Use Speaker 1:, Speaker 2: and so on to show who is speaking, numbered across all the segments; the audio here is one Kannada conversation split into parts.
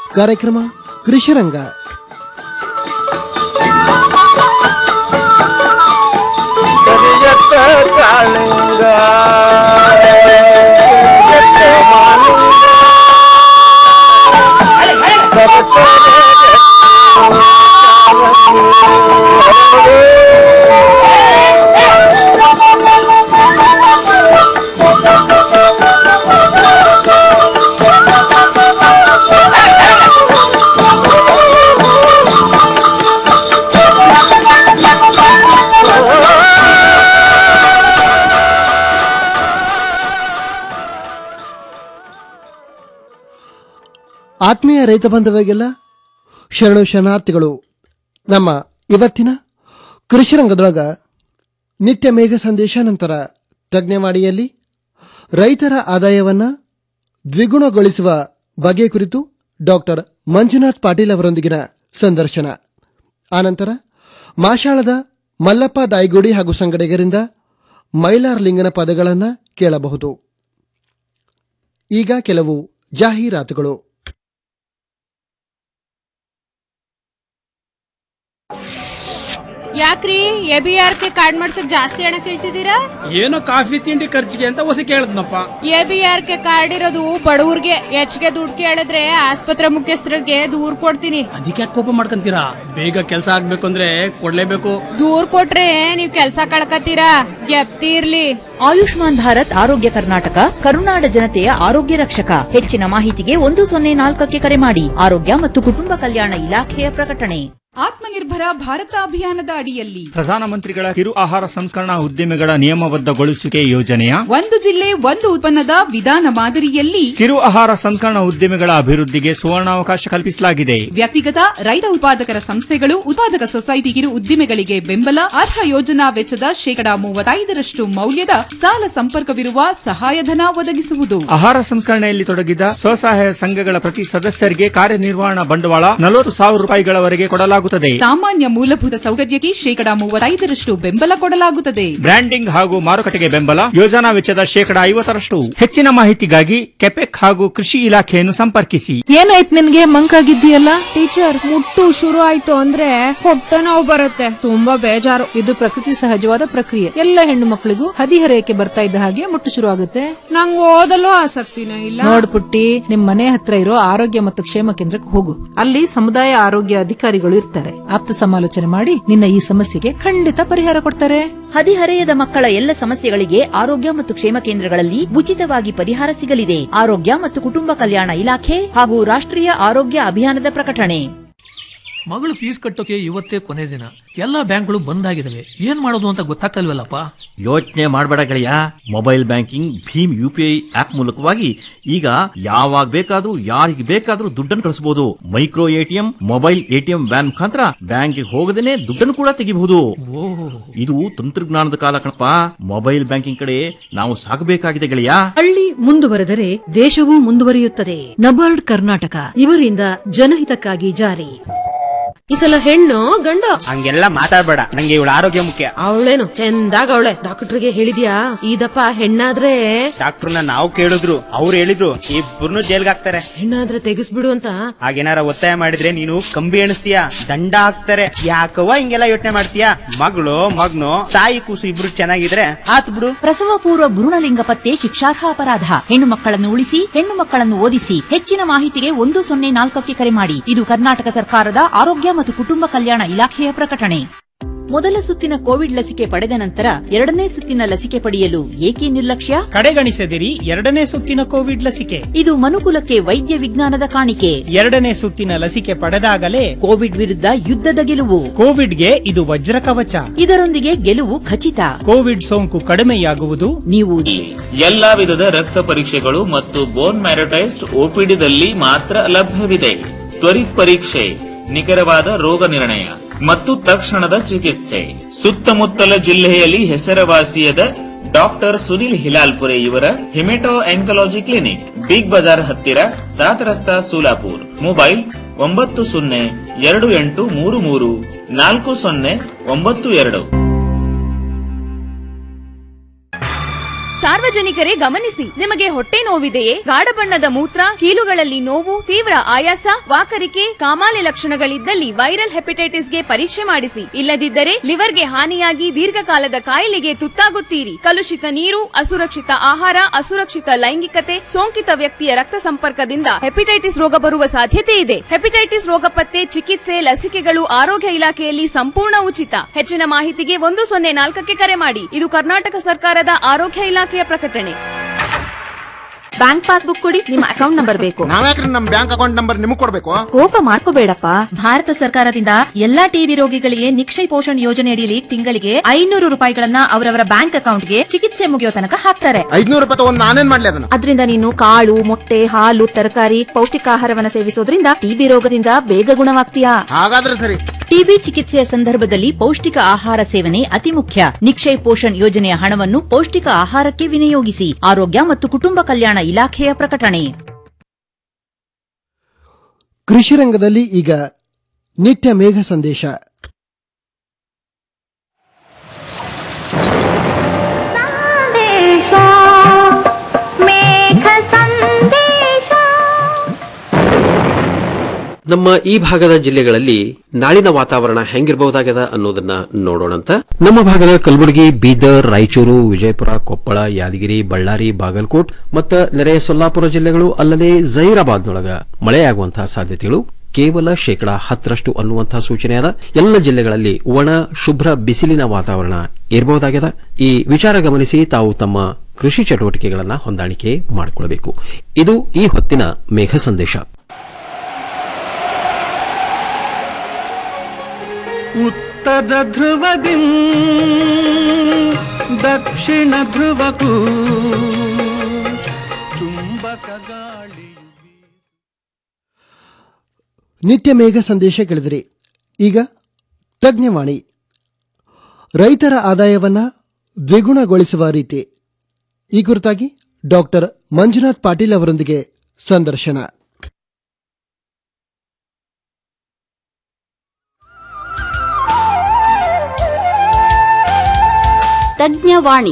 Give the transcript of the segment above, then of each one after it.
Speaker 1: ಕಾರ್ಯಕ್ರಮ ಕೃಷಿರಂಗ
Speaker 2: ಕರಿಯತ್ತ ಕಾಳಿಂಗ ಕರಿಯತ್ತ ಮಾಲಿಂಗ
Speaker 1: ಆತ್ಮೀಯ ರೈತ ಬಾಂಧವರಿಗೆಲ್ಲ ಶರಣು ಶರಣಾರ್ಥಿಗಳು ನಮ್ಮ ಇವತ್ತಿನ ಕೃಷಿರಂಗದೊಳಗ ನಿತ್ಯ ಮೇಘ ಸಂದೇಶ ನಂತರ ತಜ್ಞವಾಣಿಯಲ್ಲಿ ರೈತರ ಆದಾಯವನ್ನ ದ್ವಿಗುಣಗೊಳಿಸುವ ಬಗೆ ಕುರಿತು ಡಾಕ್ಟರ್ ಮಂಜುನಾಥ್ ಪಾಟೀಲ್ ಅವರೊಂದಿಗಿನ ಸಂದರ್ಶನ ಆನಂತರ ಮಾಷಾಳದ ಮಲ್ಲಪ್ಪ ದಾಯ್ಗುಡಿ ಹಾಗೂ ಸಂಗಡಿಗರಿಂದ ಮೈಲಾರ್ ಲಿಂಗನ ಪದಗಳನ್ನು ಕೇಳಬಹುದು ಈಗ ಕೆಲವು ಜಾಹೀರಾತುಗಳು
Speaker 3: ಯಾಕ್ರಿ A B R K card ಮಾಡ್ಸಕ್ ಜಾಸ್ತಿ ಹಣ ಕೇಳ್ತಿದ್ದೀರಾ
Speaker 4: ಏನೋ ಕಾಫಿ ತಿಂಡಿ ಖರ್ಚಿಗೆ ಅಂತ ಹೊಸ ಕೇಳದ್ನಪ್ಪ
Speaker 3: A B R K card ಇರೋದು ಬಡವ್ರಿಗೆ ಹೆಚ್ಚಿಗೆ ದುಡ್ಡು ಕೇಳಿದ್ರೆ ಆಸ್ಪತ್ರೆ ಮುಖ್ಯಸ್ಥರಿಗೆ ದೂರ್ ಕೊಡ್ತೀನಿ
Speaker 4: ಅದಕ್ಕೆ ಯಾಕೆ ಕೋಪ ಮಾಡ್ಕೊಂತೀರಾ ಬೇಗ ಕೆಲಸ ಆಗ್ಬೇಕು ಅಂದ್ರೆ ಕೊಡ್ಲೇಬೇಕು
Speaker 3: ದೂರ್ ಕೊಟ್ರೆ ನೀವ್ ಕೆಲ್ಸ ಕಳ್ಕತ್ತೀರಾ ಗೆಪ್ತಿ ಇರ್ಲಿ
Speaker 5: ಆಯುಷ್ಮಾನ್ ಭಾರತ್ ಆರೋಗ್ಯ ಕರ್ನಾಟಕ ಕರುನಾಡ ಜನತೆಯ ಆರೋಗ್ಯ ರಕ್ಷಕ ಹೆಚ್ಚಿನ ಮಾಹಿತಿಗೆ ಒಂದು ಸೊನ್ನೆ ನಾಲ್ಕಕ್ಕೆ ಕರೆ ಮಾಡಿ ಆರೋಗ್ಯ ಮತ್ತು ಕುಟುಂಬ ಕಲ್ಯಾಣ ಇಲಾಖೆಯ ಪ್ರಕಟಣೆ
Speaker 6: ಆತ್ಮನಿರ್ಭರ ಭಾರತ ಅಭಿಯಾನದ ಅಡಿಯಲ್ಲಿ
Speaker 7: ಪ್ರಧಾನಮಂತ್ರಿಗಳ ಕಿರು ಆಹಾರ ಸಂಸ್ಕರಣಾ ಉದ್ಯಮಿಗಳ ನಿಯಮಬದ್ಧಗೊಳಿಸುವಿಕೆ ಯೋಜನೆಯ
Speaker 6: ಒಂದು ಜಿಲ್ಲೆ ಒಂದು ಉತ್ಪನ್ನದ ವಿಧಾನ ಮಾದರಿಯಲ್ಲಿ
Speaker 7: ಕಿರು ಆಹಾರ ಸಂಸ್ಕರಣಾ ಉದ್ಯಮಿಗಳ ಅಭಿವೃದ್ಧಿಗೆ ಸುವರ್ಣಾವಕಾಶ ಕಲ್ಪಿಸಲಾಗಿದೆ
Speaker 6: ವ್ಯಕ್ತಿಗತ ರೈತ ಉತ್ಪಾದಕರ ಸಂಸ್ಥೆಗಳು ಉತ್ಪಾದಕ ಸೊಸೈಟಿ ಕಿರು ಉದ್ದಿಮೆಗಳಿಗೆ ಬೆಂಬಲ ಅರ್ಹ ಯೋಜನಾ ವೆಚ್ಚದ ಶೇಕಡಾ ಮೂವತ್ತೈದರಷ್ಟು ಮೌಲ್ಯದ ಸಾಲ ಸಂಪರ್ಕವಿರುವ ಸಹಾಯಧನ ಒದಗಿಸುವುದು
Speaker 7: ಆಹಾರ ಸಂಸ್ಕರಣೆಯಲ್ಲಿ ತೊಡಗಿದ ಸ್ವಸಹಾಯ ಸಂಘಗಳ ಪ್ರತಿ ಸದಸ್ಯರಿಗೆ ಕಾರ್ಯನಿರ್ವಹಣಾ ಬಂಡವಾಳ ನಲವತ್ತು ಸಾವಿರ ರೂಪಾಯಿಗಳವರೆಗೆ ಕೊಡಲಾಗುತ್ತದೆ
Speaker 6: ಸಾಮಾನ್ಯ ಮೂಲಭೂತ ಸೌಕರ್ಯಕ್ಕೆ ಶೇಕಡಾ ಮೂವತ್ತೈದರಷ್ಟು ಬೆಂಬಲ ಕೊಡಲಾಗುತ್ತದೆ
Speaker 7: ಬ್ರ್ಯಾಂಡಿಂಗ್ ಹಾಗೂ ಮಾರುಕಟ್ಟೆಗೆ ಬೆಂಬಲ ಯೋಜನಾ ವೆಚ್ಚದ ಶೇಕಡಾ ಐವತ್ತರಷ್ಟು ಹೆಚ್ಚಿನ ಮಾಹಿತಿಗಾಗಿ ಕೆಪೆಕ್ ಹಾಗೂ ಕೃಷಿ ಇಲಾಖೆಯನ್ನು ಸಂಪರ್ಕಿಸಿ
Speaker 8: ಏನಾಯ್ತು ನಿನ್ಗೆ ಮಂಕಾಗಿದ್ದೀಯಲ್ಲ ಟೀಚರ್ ಮುಟ್ಟು ಶುರು ಆಯ್ತು ಅಂದ್ರೆ ಹೊಟ್ಟೆ ನೋವು ಬರುತ್ತೆ ತುಂಬಾ ಬೇಜಾರು ಇದು ಪ್ರಕೃತಿ ಸಹಜವಾದ ಪ್ರಕ್ರಿಯೆ ಎಲ್ಲ ಹೆಣ್ಣು ಮಕ್ಕಳಿಗೂ ಹದಿಹರೆಯಕ್ಕೆ ಬರ್ತಾ ಇದ್ದ ಹಾಗೆ ಮುಟ್ಟು ಶುರು ಆಗುತ್ತೆ ನಂಗೆ ಓದಲು ಆಸಕ್ತಿನೇ ಇಲ್ಲ ನೋಡ್ ಪುಟ್ಟಿ ನಿಮ್ ಮನೆ ಹತ್ರ ಇರೋ ಆರೋಗ್ಯ ಮತ್ತು ಕ್ಷೇಮ ಕೇಂದ್ರಕ್ಕೆ ಹೋಗು ಅಲ್ಲಿ ಸಮುದಾಯ ಆರೋಗ್ಯ ಅಧಿಕಾರಿಗಳು ಇರ್ತಾರೆ ಆಪ್ತ ಸಮಾಲೋಚನೆ ಮಾಡಿ ನಿನ್ನ ಈ ಸಮಸ್ಯೆಗೆ ಖಂಡಿತ ಪರಿಹಾರ ಕೊಡ್ತಾರೆ
Speaker 5: ಹದಿಹರೆಯದ ಮಕ್ಕಳ ಎಲ್ಲ ಸಮಸ್ಯೆಗಳಿಗೆ ಆರೋಗ್ಯ ಮತ್ತು ಕ್ಷೇಮ ಕೇಂದ್ರಗಳಲ್ಲಿ ಉಚಿತವಾಗಿ ಪರಿಹಾರ ಸಿಗಲಿದೆ ಆರೋಗ್ಯ ಮತ್ತು ಕುಟುಂಬ ಕಲ್ಯಾಣ ಇಲಾಖೆ ಹಾಗೂ ರಾಷ್ಟ್ರೀಯ ಆರೋಗ್ಯ ಅಭಿಯಾನದ ಪ್ರಕಟಣೆ
Speaker 9: ಮಗಳು ಫೀಸ್ ಕಟ್ಟೋಕೆ ಇವತ್ತೇ ಕೊನೆ ದಿನ ಎಲ್ಲಾ ಬ್ಯಾಂಕ್ಗಳು ಬಂದ್ ಆಗಿದಾವೆ ಏನ್ ಮಾಡೋದು ಅಂತ ಗೊತ್ತಾಗ್ತಲ್ವಲ್ಲಪ್ಪ
Speaker 10: ಯೋಚನೆ ಮಾಡಬೇಡ ಗೆಳೆಯ ಮೊಬೈಲ್ ಬ್ಯಾಂಕಿಂಗ್ ಭೀಮ್ ಯು ಪಿ ಐ ಆಪ್ ಮೂಲಕವಾಗಿ ಈಗ ಯಾವಾಗ ಬೇಕಾದ್ರೂ ಯಾರಿಗೆ ಬೇಕಾದ್ರೂ ದುಡ್ಡನ್ನು ಕಳಿಸಬಹುದು micro ATM mobile ATM van ಮುಖಾಂತರ ಬ್ಯಾಂಕ್ಗೆ ಹೋಗದೇನೆ ದುಡ್ಡನ್ನು ಕೂಡ ತೆಗಿಬಹುದು ಇದು ತಂತ್ರಜ್ಞಾನದ ಕಾಲ ಕಣಪ್ಪ ಮೊಬೈಲ್ ಬ್ಯಾಂಕಿಂಗ್ ಕಡೆ ನಾವು ಸಾಗಬೇಕಾಗಿದೆ ಗೆಳೆಯ
Speaker 11: ಹಳ್ಳಿ ಮುಂದುವರೆದರೆ ದೇಶವೂ ಮುಂದುವರಿಯುತ್ತದೆ ನಬಾರ್ಡ್ ಕರ್ನಾಟಕ ಇವರಿಂದ ಜನಹಿತಕ್ಕಾಗಿ ಜಾರಿ ಈ ಸಲ ಹೆಣ್ಣು ಗಂಡ
Speaker 12: ಹಂಗೆಲ್ಲ ಮಾತಾಡ್ಬೇಡ ನಂಗೆ ಇವಳ ಆರೋಗ್ಯ ಮುಖ್ಯ
Speaker 11: ಅವಳೇನು ಚಂದಾಗ ಅವಳೆ ಡಾಕ್ಟರ್ಗೆ ಹೇಳಿದ್ಯಾ ಇದಪ್ಪ ಹೆಣ್ಣಾದ್ರೆ
Speaker 12: ಡಾಕ್ಟರ್ನ ನಾವು ಕೇಳಿದ್ರು ಅವ್ರು ಹೇಳಿದ್ರು ಇಬ್ಬರನ್ನು ಜೈಲ್ಗೆ ಹಾಕ್ತಾರೆ
Speaker 11: ಹೆಣ್ಣಾದ್ರೆ ತೆಗಿಸ್ಬಿಡು ಅಂತ
Speaker 12: ಹಾಗೇನಾರ ಒತ್ತಾಯ ಮಾಡಿದ್ರೆ ನೀನು ಕಂಬಿ ಎಣಿಸ್ತೀಯ ದಂಡ ಹಾಕ್ತಾರೆ ಯಾಕವ್ವ ಹಿಂಗೆಲ್ಲ ಯೋಚನೆ ಮಾಡ್ತೀಯ ಮಗಳು ಮಗ್ನು ತಾಯಿ ಕೂಸು ಇಬ್ರು ಚೆನ್ನಾಗಿದ್ರೆ ಆತ್ ಬಿಡು
Speaker 5: ಪ್ರಸವ ಪೂರ್ವ ಭ್ರೂಣಲಿಂಗ ಪತ್ತೆ ಶಿಕ್ಷಾರ್ಹ ಅಪರಾಧ ಹೆಣ್ಣು ಮಕ್ಕಳನ್ನು ಉಳಿಸಿ ಹೆಣ್ಣು ಮಕ್ಕಳನ್ನು ಓದಿಸಿ ಹೆಚ್ಚಿನ ಮಾಹಿತಿಗೆ ಒಂದು ಸೊನ್ನೆ ನಾಲ್ಕಕ್ಕೆ ಕರೆ ಮಾಡಿ ಇದು ಕರ್ನಾಟಕ ಸರ್ಕಾರದ ಆರೋಗ್ಯ ಮತ್ತು ಕುಟುಂಬ ಕಲ್ಯಾಣ ಇಲಾಖೆಯ ಪ್ರಕಟಣೆ ಮೊದಲ ಸುತ್ತಿನ ಕೋವಿಡ್ ಲಸಿಕೆ ಪಡೆದ ನಂತರ ಎರಡನೇ ಸುತ್ತಿನ ಲಸಿಕೆ ಪಡೆಯಲು ಏಕೆ ನಿರ್ಲಕ್ಷ್ಯ
Speaker 13: ಕಡೆಗಣಿಸದಿರಿ ಎರಡನೇ ಸುತ್ತಿನ ಕೋವಿಡ್ ಲಸಿಕೆ
Speaker 5: ಇದು ಮನುಕುಲಕ್ಕೆ ವೈದ್ಯ ವಿಜ್ಞಾನದ ಕಾಣಿಕೆ
Speaker 13: ಎರಡನೇ ಸುತ್ತಿನ ಲಸಿಕೆ ಪಡೆದಾಗಲೇ
Speaker 5: ಕೋವಿಡ್ ವಿರುದ್ಧ ಯುದ್ಧದ ಗೆಲುವು
Speaker 13: ಕೋವಿಡ್ಗೆ ಇದು ವಜ್ರ ಕವಚ
Speaker 5: ಇದರೊಂದಿಗೆ ಗೆಲುವು ಖಚಿತ
Speaker 13: ಕೋವಿಡ್ ಸೋಂಕು ಕಡಿಮೆಯಾಗುವುದು
Speaker 5: ನೀವು
Speaker 14: ಎಲ್ಲಾ ವಿಧದ ರಕ್ತ ಪರೀಕ್ಷೆಗಳು ಮತ್ತು ಬೋನ್ ಮ್ಯಾರಟೈಸ್ಡ್ ಓಪಿಡಿದಲ್ಲಿ ಮಾತ್ರ ಲಭ್ಯವಿದೆ ತ್ವರಿತ್ ಪರೀಕ್ಷೆ ನಿಖರವಾದ ರೋಗ ನಿರ್ಣಯ ಮತ್ತು ತಕ್ಷಣದ ಚಿಕಿತ್ಸೆ ಸುತ್ತಮುತ್ತಲ ಜಿಲ್ಲೆಯಲ್ಲಿ ಹೆಸರುವಾಸಿಯಾದ ಡಾಕ್ಟರ್ ಸುನಿಲ್ ಹಿಲಾಲ್ಪುರೆ ಇವರ hemato oncology clinic Big Bazaar ಹತ್ತಿರ ಸಾತ್ ರಸ್ತಾ ಸೋಲಾಪುರ್ ಮೊಬೈಲ್ ಒಂಬತ್ತು ಸೊನ್ನೆ ಎರಡು ಎಂಟು ಮೂರು ಮೂರು ನಾಲ್ಕು ಸೊನ್ನೆ ಒಂಬತ್ತು ಎರಡು
Speaker 15: ಸಾರ್ವಜನಿಕರೇ ಗಮನಿಸಿ ನಿಮಗೆ ಹೊಟ್ಟೆ ನೋವಿದೆಯೇ ಗಾಢ ಬಣ್ಣದ ಮೂತ್ರ ಕೀಲುಗಳಲ್ಲಿ ನೋವು ತೀವ್ರ ಆಯಾಸ ವಾಕರಿಕೆ ಕಾಮಾಲೆ ಲಕ್ಷಣಗಳಿದ್ದಲ್ಲಿ ವೈರಲ್ ಹೆಪಟೈಟಿಸ್ಗೆ ಪರೀಕ್ಷೆ ಮಾಡಿಸಿ ಇಲ್ಲದಿದ್ದರೆ ಲಿವರ್ಗೆ ಹಾನಿಯಾಗಿ ದೀರ್ಘಕಾಲದ ಕಾಯಿಲೆಗೆ ತುತ್ತಾಗುತ್ತೀರಿ ಕಲುಷಿತ ನೀರು ಅಸುರಕ್ಷಿತ ಆಹಾರ ಅಸುರಕ್ಷಿತ ಲೈಂಗಿಕತೆ ಸೋಂಕಿತ ವ್ಯಕ್ತಿಯ ರಕ್ತ ಸಂಪರ್ಕದಿಂದ ಹೆಪಟೈಟಿಸ್ ರೋಗ ಬರುವ ಸಾಧ್ಯತೆ ಇದೆ ಹೆಪಟೈಟಿಸ್ ರೋಗ ಪತ್ತೆ ಚಿಕಿತ್ಸೆ ಲಸಿಕೆಗಳು ಆರೋಗ್ಯ ಇಲಾಖೆಯಲ್ಲಿ ಸಂಪೂರ್ಣ ಉಚಿತ ಹೆಚ್ಚಿನ ಮಾಹಿತಿಗೆ ಒಂದು ಸೊನ್ನೆ ನಾಲ್ಕಕ್ಕೆ ಕರೆ ಮಾಡಿ ಇದು ಕರ್ನಾಟಕ ಸರ್ಕಾರದ ಆರೋಗ್ಯ ಇಲಾಖೆಯ ಪ್ರಕಟಣೆ
Speaker 16: ಬ್ಯಾಂಕ್ ಪಾಸ್ಬುಕ್ ಕೊಡಿ ನಿಮ್ಮ ಅಕೌಂಟ್ ನಂಬರ್ ಬೇಕು
Speaker 17: ನಾವ್ಯಾಕ್ರಿ ನಮ್ ಬ್ಯಾಂಕ್ ಅಕೌಂಟ್ ನಂಬರ್ ನಿಮಗ್ ಕೊಡ್ಬೇಕು
Speaker 16: ಕೋಪ ಮಾಡ್ಕೋಬೇಡಪ್ಪ ಭಾರತ ಸರ್ಕಾರದಿಂದ ಎಲ್ಲಾ ಟಿಬಿ ರೋಗಿಗಳಿಗೆ ನಿಕ್ಷಯ ಪೋಷಣ್ ಯೋಜನೆ ಅಡಿಯಲ್ಲಿ ತಿಂಗಳಿಗೆ ಐನೂರು ರೂಪಾಯಿಗಳನ್ನ ಅವರವರ ಬ್ಯಾಂಕ್ ಅಕೌಂಟ್ಗೆ ಚಿಕಿತ್ಸೆ ಮುಗಿಯೋ ತನಕ ಹಾಕ್ತಾರೆ
Speaker 17: ಐದ್ನೂರು ರೂಪಾಯಿ ತಗೊಂಡ್ ನಾನೇನ್ ಮಾಡ್ಲಿ ಅದನ್ನ
Speaker 16: ಅದರಿಂದ ನೀನು ಕಾಳು ಮೊಟ್ಟೆ ಹಾಲು ತರಕಾರಿ ಪೌಷ್ಟಿಕಾಹಾರವನ್ನ ಸೇವಿಸೋದ್ರಿಂದ ಟಿಬಿ ರೋಗದಿಂದ ಬೇಗ ಗುಣವಾಗ್ತೀಯಾ
Speaker 17: ಹಾಗಾದ್ರೆ ಸರಿ
Speaker 5: ಟಿಬಿ ಚಿಕಿತ್ಸೆಯ ಸಂದರ್ಭದಲ್ಲಿ ಪೌಷ್ಟಿಕ ಆಹಾರ ಸೇವನೆ ಅತಿ ಮುಖ್ಯ ನಿಕ್ಷಯ್ ಪೋಷಣ್ ಯೋಜನೆಯ ಹಣವನ್ನು ಪೌಷ್ಟಿಕ ಆಹಾರಕ್ಕೆ ವಿನಿಯೋಗಿಸಿ ಆರೋಗ್ಯ ಮತ್ತು ಕುಟುಂಬ ಕಲ್ಯಾಣ ಇಲಾಖೆಯ ಪ್ರಕಟಣೆ
Speaker 1: ಕೃಷಿ ರಂಗದಲ್ಲಿ ಈಗ ನಿತ್ಯ ಮೇಘ ಸಂದೇಶ
Speaker 18: ನಮ್ಮ ಈ ಭಾಗದ ಜಿಲ್ಲೆಗಳಲ್ಲಿ ನಾಳಿನ ವಾತಾವರಣ ಹೆಂಗಿರಬಹುದಾಗದ ಅನ್ನೋದನ್ನ ನೋಡೋಣಂತ ನಮ್ಮ ಭಾಗದ ಕಲಬುರಗಿ ಬೀದರ್ ರಾಯಚೂರು ವಿಜಯಪುರ ಕೊಪ್ಪಳ ಯಾದಗಿರಿ ಬಳ್ಳಾರಿ ಬಾಗಲಕೋಟ್ ಮತ್ತು ನೆರೆಯ ಸೊಲ್ಲಾಪುರ ಜಿಲ್ಲೆಗಳು ಅಲ್ಲದೆ ಜೈರಾಬಾದ್ನೊಳಗ ಮಳೆಯಾಗುವಂತಹ ಸಾಧ್ಯತೆಗಳು ಕೇವಲ ಶೇಕಡಾ ಹತ್ತರಷ್ಟು ಅನ್ನುವಂತಹ ಸೂಚನೆಯಾದ ಎಲ್ಲ ಜಿಲ್ಲೆಗಳಲ್ಲಿ ಒಣ ಶುಭ್ರ ಬಿಸಿಲಿನ ವಾತಾವರಣ ಇರಬಹುದಾಗಿದೆ ಈ ವಿಚಾರ ಗಮನಿಸಿ ತಾವು ತಮ್ಮ ಕೃಷಿ ಚಟುವಟಿಕೆಗಳನ್ನು ಹೊಂದಾಣಿಕೆ ಮಾಡಿಕೊಳ್ಳಬೇಕು ಇದು ಈ ಹೊತ್ತಿನ ಮೇಘ ಸಂದೇಶ
Speaker 2: ಉತ್ತರ ಧ್ರುವದಿ ದಕ್ಷಿಣ ಧ್ರುವಕ್ಕೂ ಚುಂಬಕ ಗಾಳಿ
Speaker 1: ನಿತ್ಯ ಮೇಘ ಸಂದೇಶ ಕೇಳಿದಿರಿ ಈಗ ತಜ್ಞವಾಣಿ ರೈತರ ಆದಾಯವನ್ನ ದ್ವಿಗುಣಗೊಳಿಸುವ ರೀತಿ ಈ ಕುರಿತಾಗಿ ಡಾಕ್ಟರ್ ಮಂಜುನಾಥ್ ಪಾಟೀಲ್ ಅವರೊಂದಿಗೆ ಸಂದರ್ಶನ
Speaker 19: ತಜ್ಞವಾಣಿ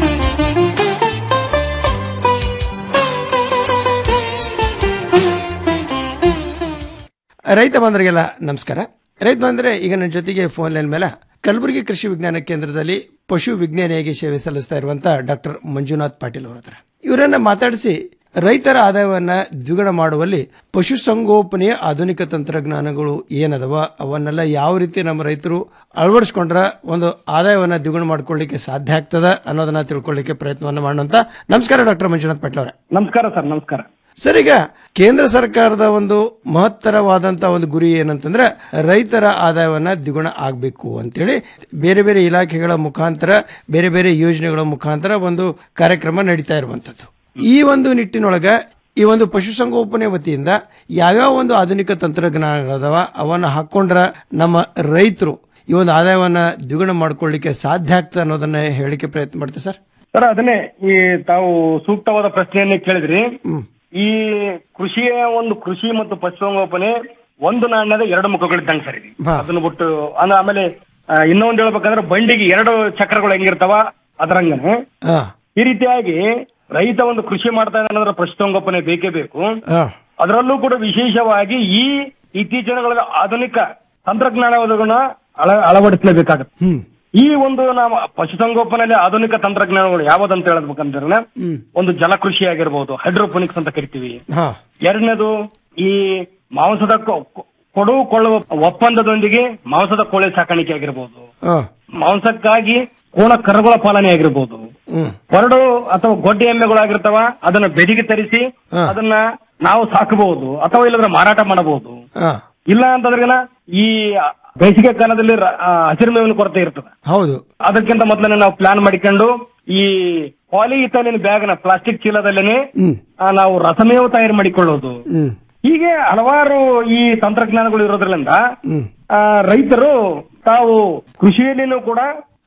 Speaker 20: ರೈತ ಬಾಂಧವರಿಗೆಲ್ಲ ನಮಸ್ಕಾರ ರೈತ ಬಂದ್ರೆ ಈಗ ನನ್ನ ಜೊತೆಗೆ ಫೋನ್ ಲೈನ್ ಮೇಲೆ ಕಲಬುರಗಿ ಕೃಷಿ ವಿಜ್ಞಾನ ಕೇಂದ್ರದಲ್ಲಿ ಪಶು ವಿಜ್ಞಾನಿಯಾಗಿ ಸೇವೆ ಸಲ್ಲಿಸ್ತಾ ಇರುವಂತ ಡಾಕ್ಟರ್ ಮಂಜುನಾಥ್ ಪಾಟೀಲ್ ಅವರ ಹತ್ರ ಇವರನ್ನ ಮಾತಾಡಿಸಿ ರೈತರ ಆದಾಯವನ್ನ ದ್ವಿಗುಣ ಮಾಡುವಲ್ಲಿ ಪಶುಸಂಗೋಪನೆಯ ಆಧುನಿಕ ತಂತ್ರಜ್ಞಾನಗಳು ಏನದವ ಅವನ್ನೆಲ್ಲ ಯಾವ ರೀತಿ ನಮ್ಮ ರೈತರು ಅಳವಡಿಸ್ಕೊಂಡ್ರ ಒಂದು ಆದಾಯವನ್ನ ದ್ವಿಗುಣ ಮಾಡ್ಕೊಳ್ಳಿಕ್ಕೆ ಸಾಧ್ಯ ಆಗ್ತದ ಅನ್ನೋದನ್ನ ತಿಳ್ಕೊಳ್ಳಿಕ್ಕೆ ಪ್ರಯತ್ನವನ್ನ ಮಾಡೋಣ ನಮಸ್ಕಾರ ಡಾಕ್ಟರ್ ಮಂಜುನಾಥ್ ಪಾಟೀಲ್ ಅವರೇ
Speaker 21: ನಮಸ್ಕಾರ ಸರ್ ನಮಸ್ಕಾರ
Speaker 20: ಸರ್ ಈಗ ಕೇಂದ್ರ ಸರ್ಕಾರದ ಒಂದು ಮಹತ್ತರವಾದಂತ ಒಂದು ಗುರಿ ಏನಂತಂದ್ರೆ ರೈತರ ಆದಾಯವನ್ನ ದ್ವಿಗುಣ ಆಗಬೇಕು ಅಂತೇಳಿ ಬೇರೆ ಬೇರೆ ಇಲಾಖೆಗಳ ಮುಖಾಂತರ ಬೇರೆ ಬೇರೆ ಯೋಜನೆಗಳ ಮುಖಾಂತರ ಒಂದು ಕಾರ್ಯಕ್ರಮ ನಡೀತಾ ಇರುವಂತದ್ದು ಈ ಒಂದು ನಿಟ್ಟಿನೊಳಗ ಈ ಒಂದು ಪಶುಸಂಗೋಪನೆ ವತಿಯಿಂದ ಯಾವ್ಯಾವ ಒಂದು ಆಧುನಿಕ ತಂತ್ರಜ್ಞಾನಗಳದಾವ ಅವನ್ನ ಹಾಕೊಂಡ್ರ ನಮ್ಮ ರೈತರು ಈ ಒಂದು ಆದಾಯವನ್ನ ದ್ವಿಗುಣ ಮಾಡ್ಕೊಳ್ಳಿಕ್ಕೆ ಸಾಧ್ಯ ಆಗ್ತದೆ ಅನ್ನೋದನ್ನ ಹೇಳಿಕೆ ಪ್ರಯತ್ನ ಮಾಡ್ತೀವಿ ಸರ್
Speaker 21: ಸರ್ ಅದನ್ನೇ ಈ ತಾವು ಸೂಕ್ತವಾದ ಪ್ರಶ್ನೆಯನ್ನೇ ಕೇಳಿದ್ರಿ ಈ ಕೃಷಿಯ ಒಂದು ಕೃಷಿ ಮತ್ತು ಪಶುಸಂಗೋಪನೆ ಒಂದು ನಾಣ್ಯದ ಎರಡು ಮುಖಗಳಿದ್ದಂಗೆ ಸರ್ ಇದು ಅದನ್ನ ಬಿಟ್ಟು ಅಂದ್ರೆ ಆಮೇಲೆ ಆ, ಇನ್ನೊಂದು ಹೇಳ್ಬೇಕಂದ್ರೆ ಬಂಡಿಗೆ ಎರಡು ಚಕ್ರಗಳು ಹೆಂಗಿರ್ತಾವ ಅದರಂಗನೆ ಈ ರೀತಿಯಾಗಿ ರೈತ ಒಂದು ಕೃಷಿ ಮಾಡ್ತಾ ಇದ್ದಾನಂದ್ರೆ ಪಶುಸಂಗೋಪನೆ ಬೇಕೇ ಬೇಕು ಅದರಲ್ಲೂ ಕೂಡ ವಿಶೇಷವಾಗಿ ಈ ಇತ್ತೀಚಿನ ದಿನಗಳಲ್ಲಿ ಆಧುನಿಕ ತಂತ್ರಜ್ಞಾನಗಳನ್ನ ಅಳ ಅಳವಡಿಸಲೇಬೇಕಾಗುತ್ತೆ ಈ ಒಂದು ನಾವು ಪಶುಸಂಗೋಪನೆಯಲ್ಲಿ ಆಧುನಿಕ ತಂತ್ರಜ್ಞಾನಗಳು ಯಾವ್ದಂತ ಹೇಳ್ಬೇಕಂದ್ರೆ ಒಂದು ಜಲಕೃಷಿ ಆಗಿರ್ಬೋದು ಹೈಡ್ರೋಪೋನಿಕ್ಸ್ ಅಂತ ಕರಿತೀವಿ ಎರಡನೇದು ಈ ಮಾಂಸದ ಕೊ- ಕೊ- ಕೊಡು ಕೊಳ್ಳುವ ಒಪ್ಪಂದದೊಂದಿಗೆ ಮಾಂಸದ ಕೋಳಿ ಸಾಕಾಣಿಕೆ ಆಗಿರ್ಬೋದು ಮಾಂಸಕ್ಕಾಗಿ ಕೋಣ ಕರುಗಳ ಪಾಲನೆ ಆಗಿರ್ಬೋದು ಕೊರಡು ಅಥವಾ ಗೊಡ್ಡೆ ಎಮ್ಮೆಗಳಾಗಿರ್ತಾವ ಅದನ್ನ ಬೆದಿಗೆ ತರಿಸಿ ಅದನ್ನ ನಾವು ಸಾಕಬಹುದು ಅಥವಾ ಇಲ್ಲದ್ರೆ ಮಾರಾಟ ಮಾಡಬಹುದು ಇಲ್ಲ ಅಂತಂದ್ರೆ ಈ ಬೇಸಿಗೆ ಕಾಲದಲ್ಲಿ ರ- ಆ, ಹಸಿರು ಮೇವಿನ ಕೊರತೆ ಇರ್ತದೆ
Speaker 20: ಹೌದು
Speaker 21: ಅದಕ್ಕಿಂತ ಮೊದಲನೇ ನಾವು ಪ್ಲಾನ್ ಮಾಡಿಕೊಂಡು ಈ ಪಾಲಿಇಥಾಲಿನ್ ಬ್ಯಾಗ್ ನ ಪ್ಲಾಸ್ಟಿಕ್ ಚೀಲದಲ್ಲೇನೆ ಆ, ನಾವು ರಸಮೇವು ತಯಾರು ಮಾಡಿಕೊಳ್ಳೋದು ಹೀಗೆ ಹಲವಾರು ಈ ತಂತ್ರಜ್ಞಾನಗಳು ಇರೋದ್ರಿಂದ ಆ, ರೈತರು ತಾವು ಕೃಷಿಯಲ್ಲಿನೂ ಕೂಡ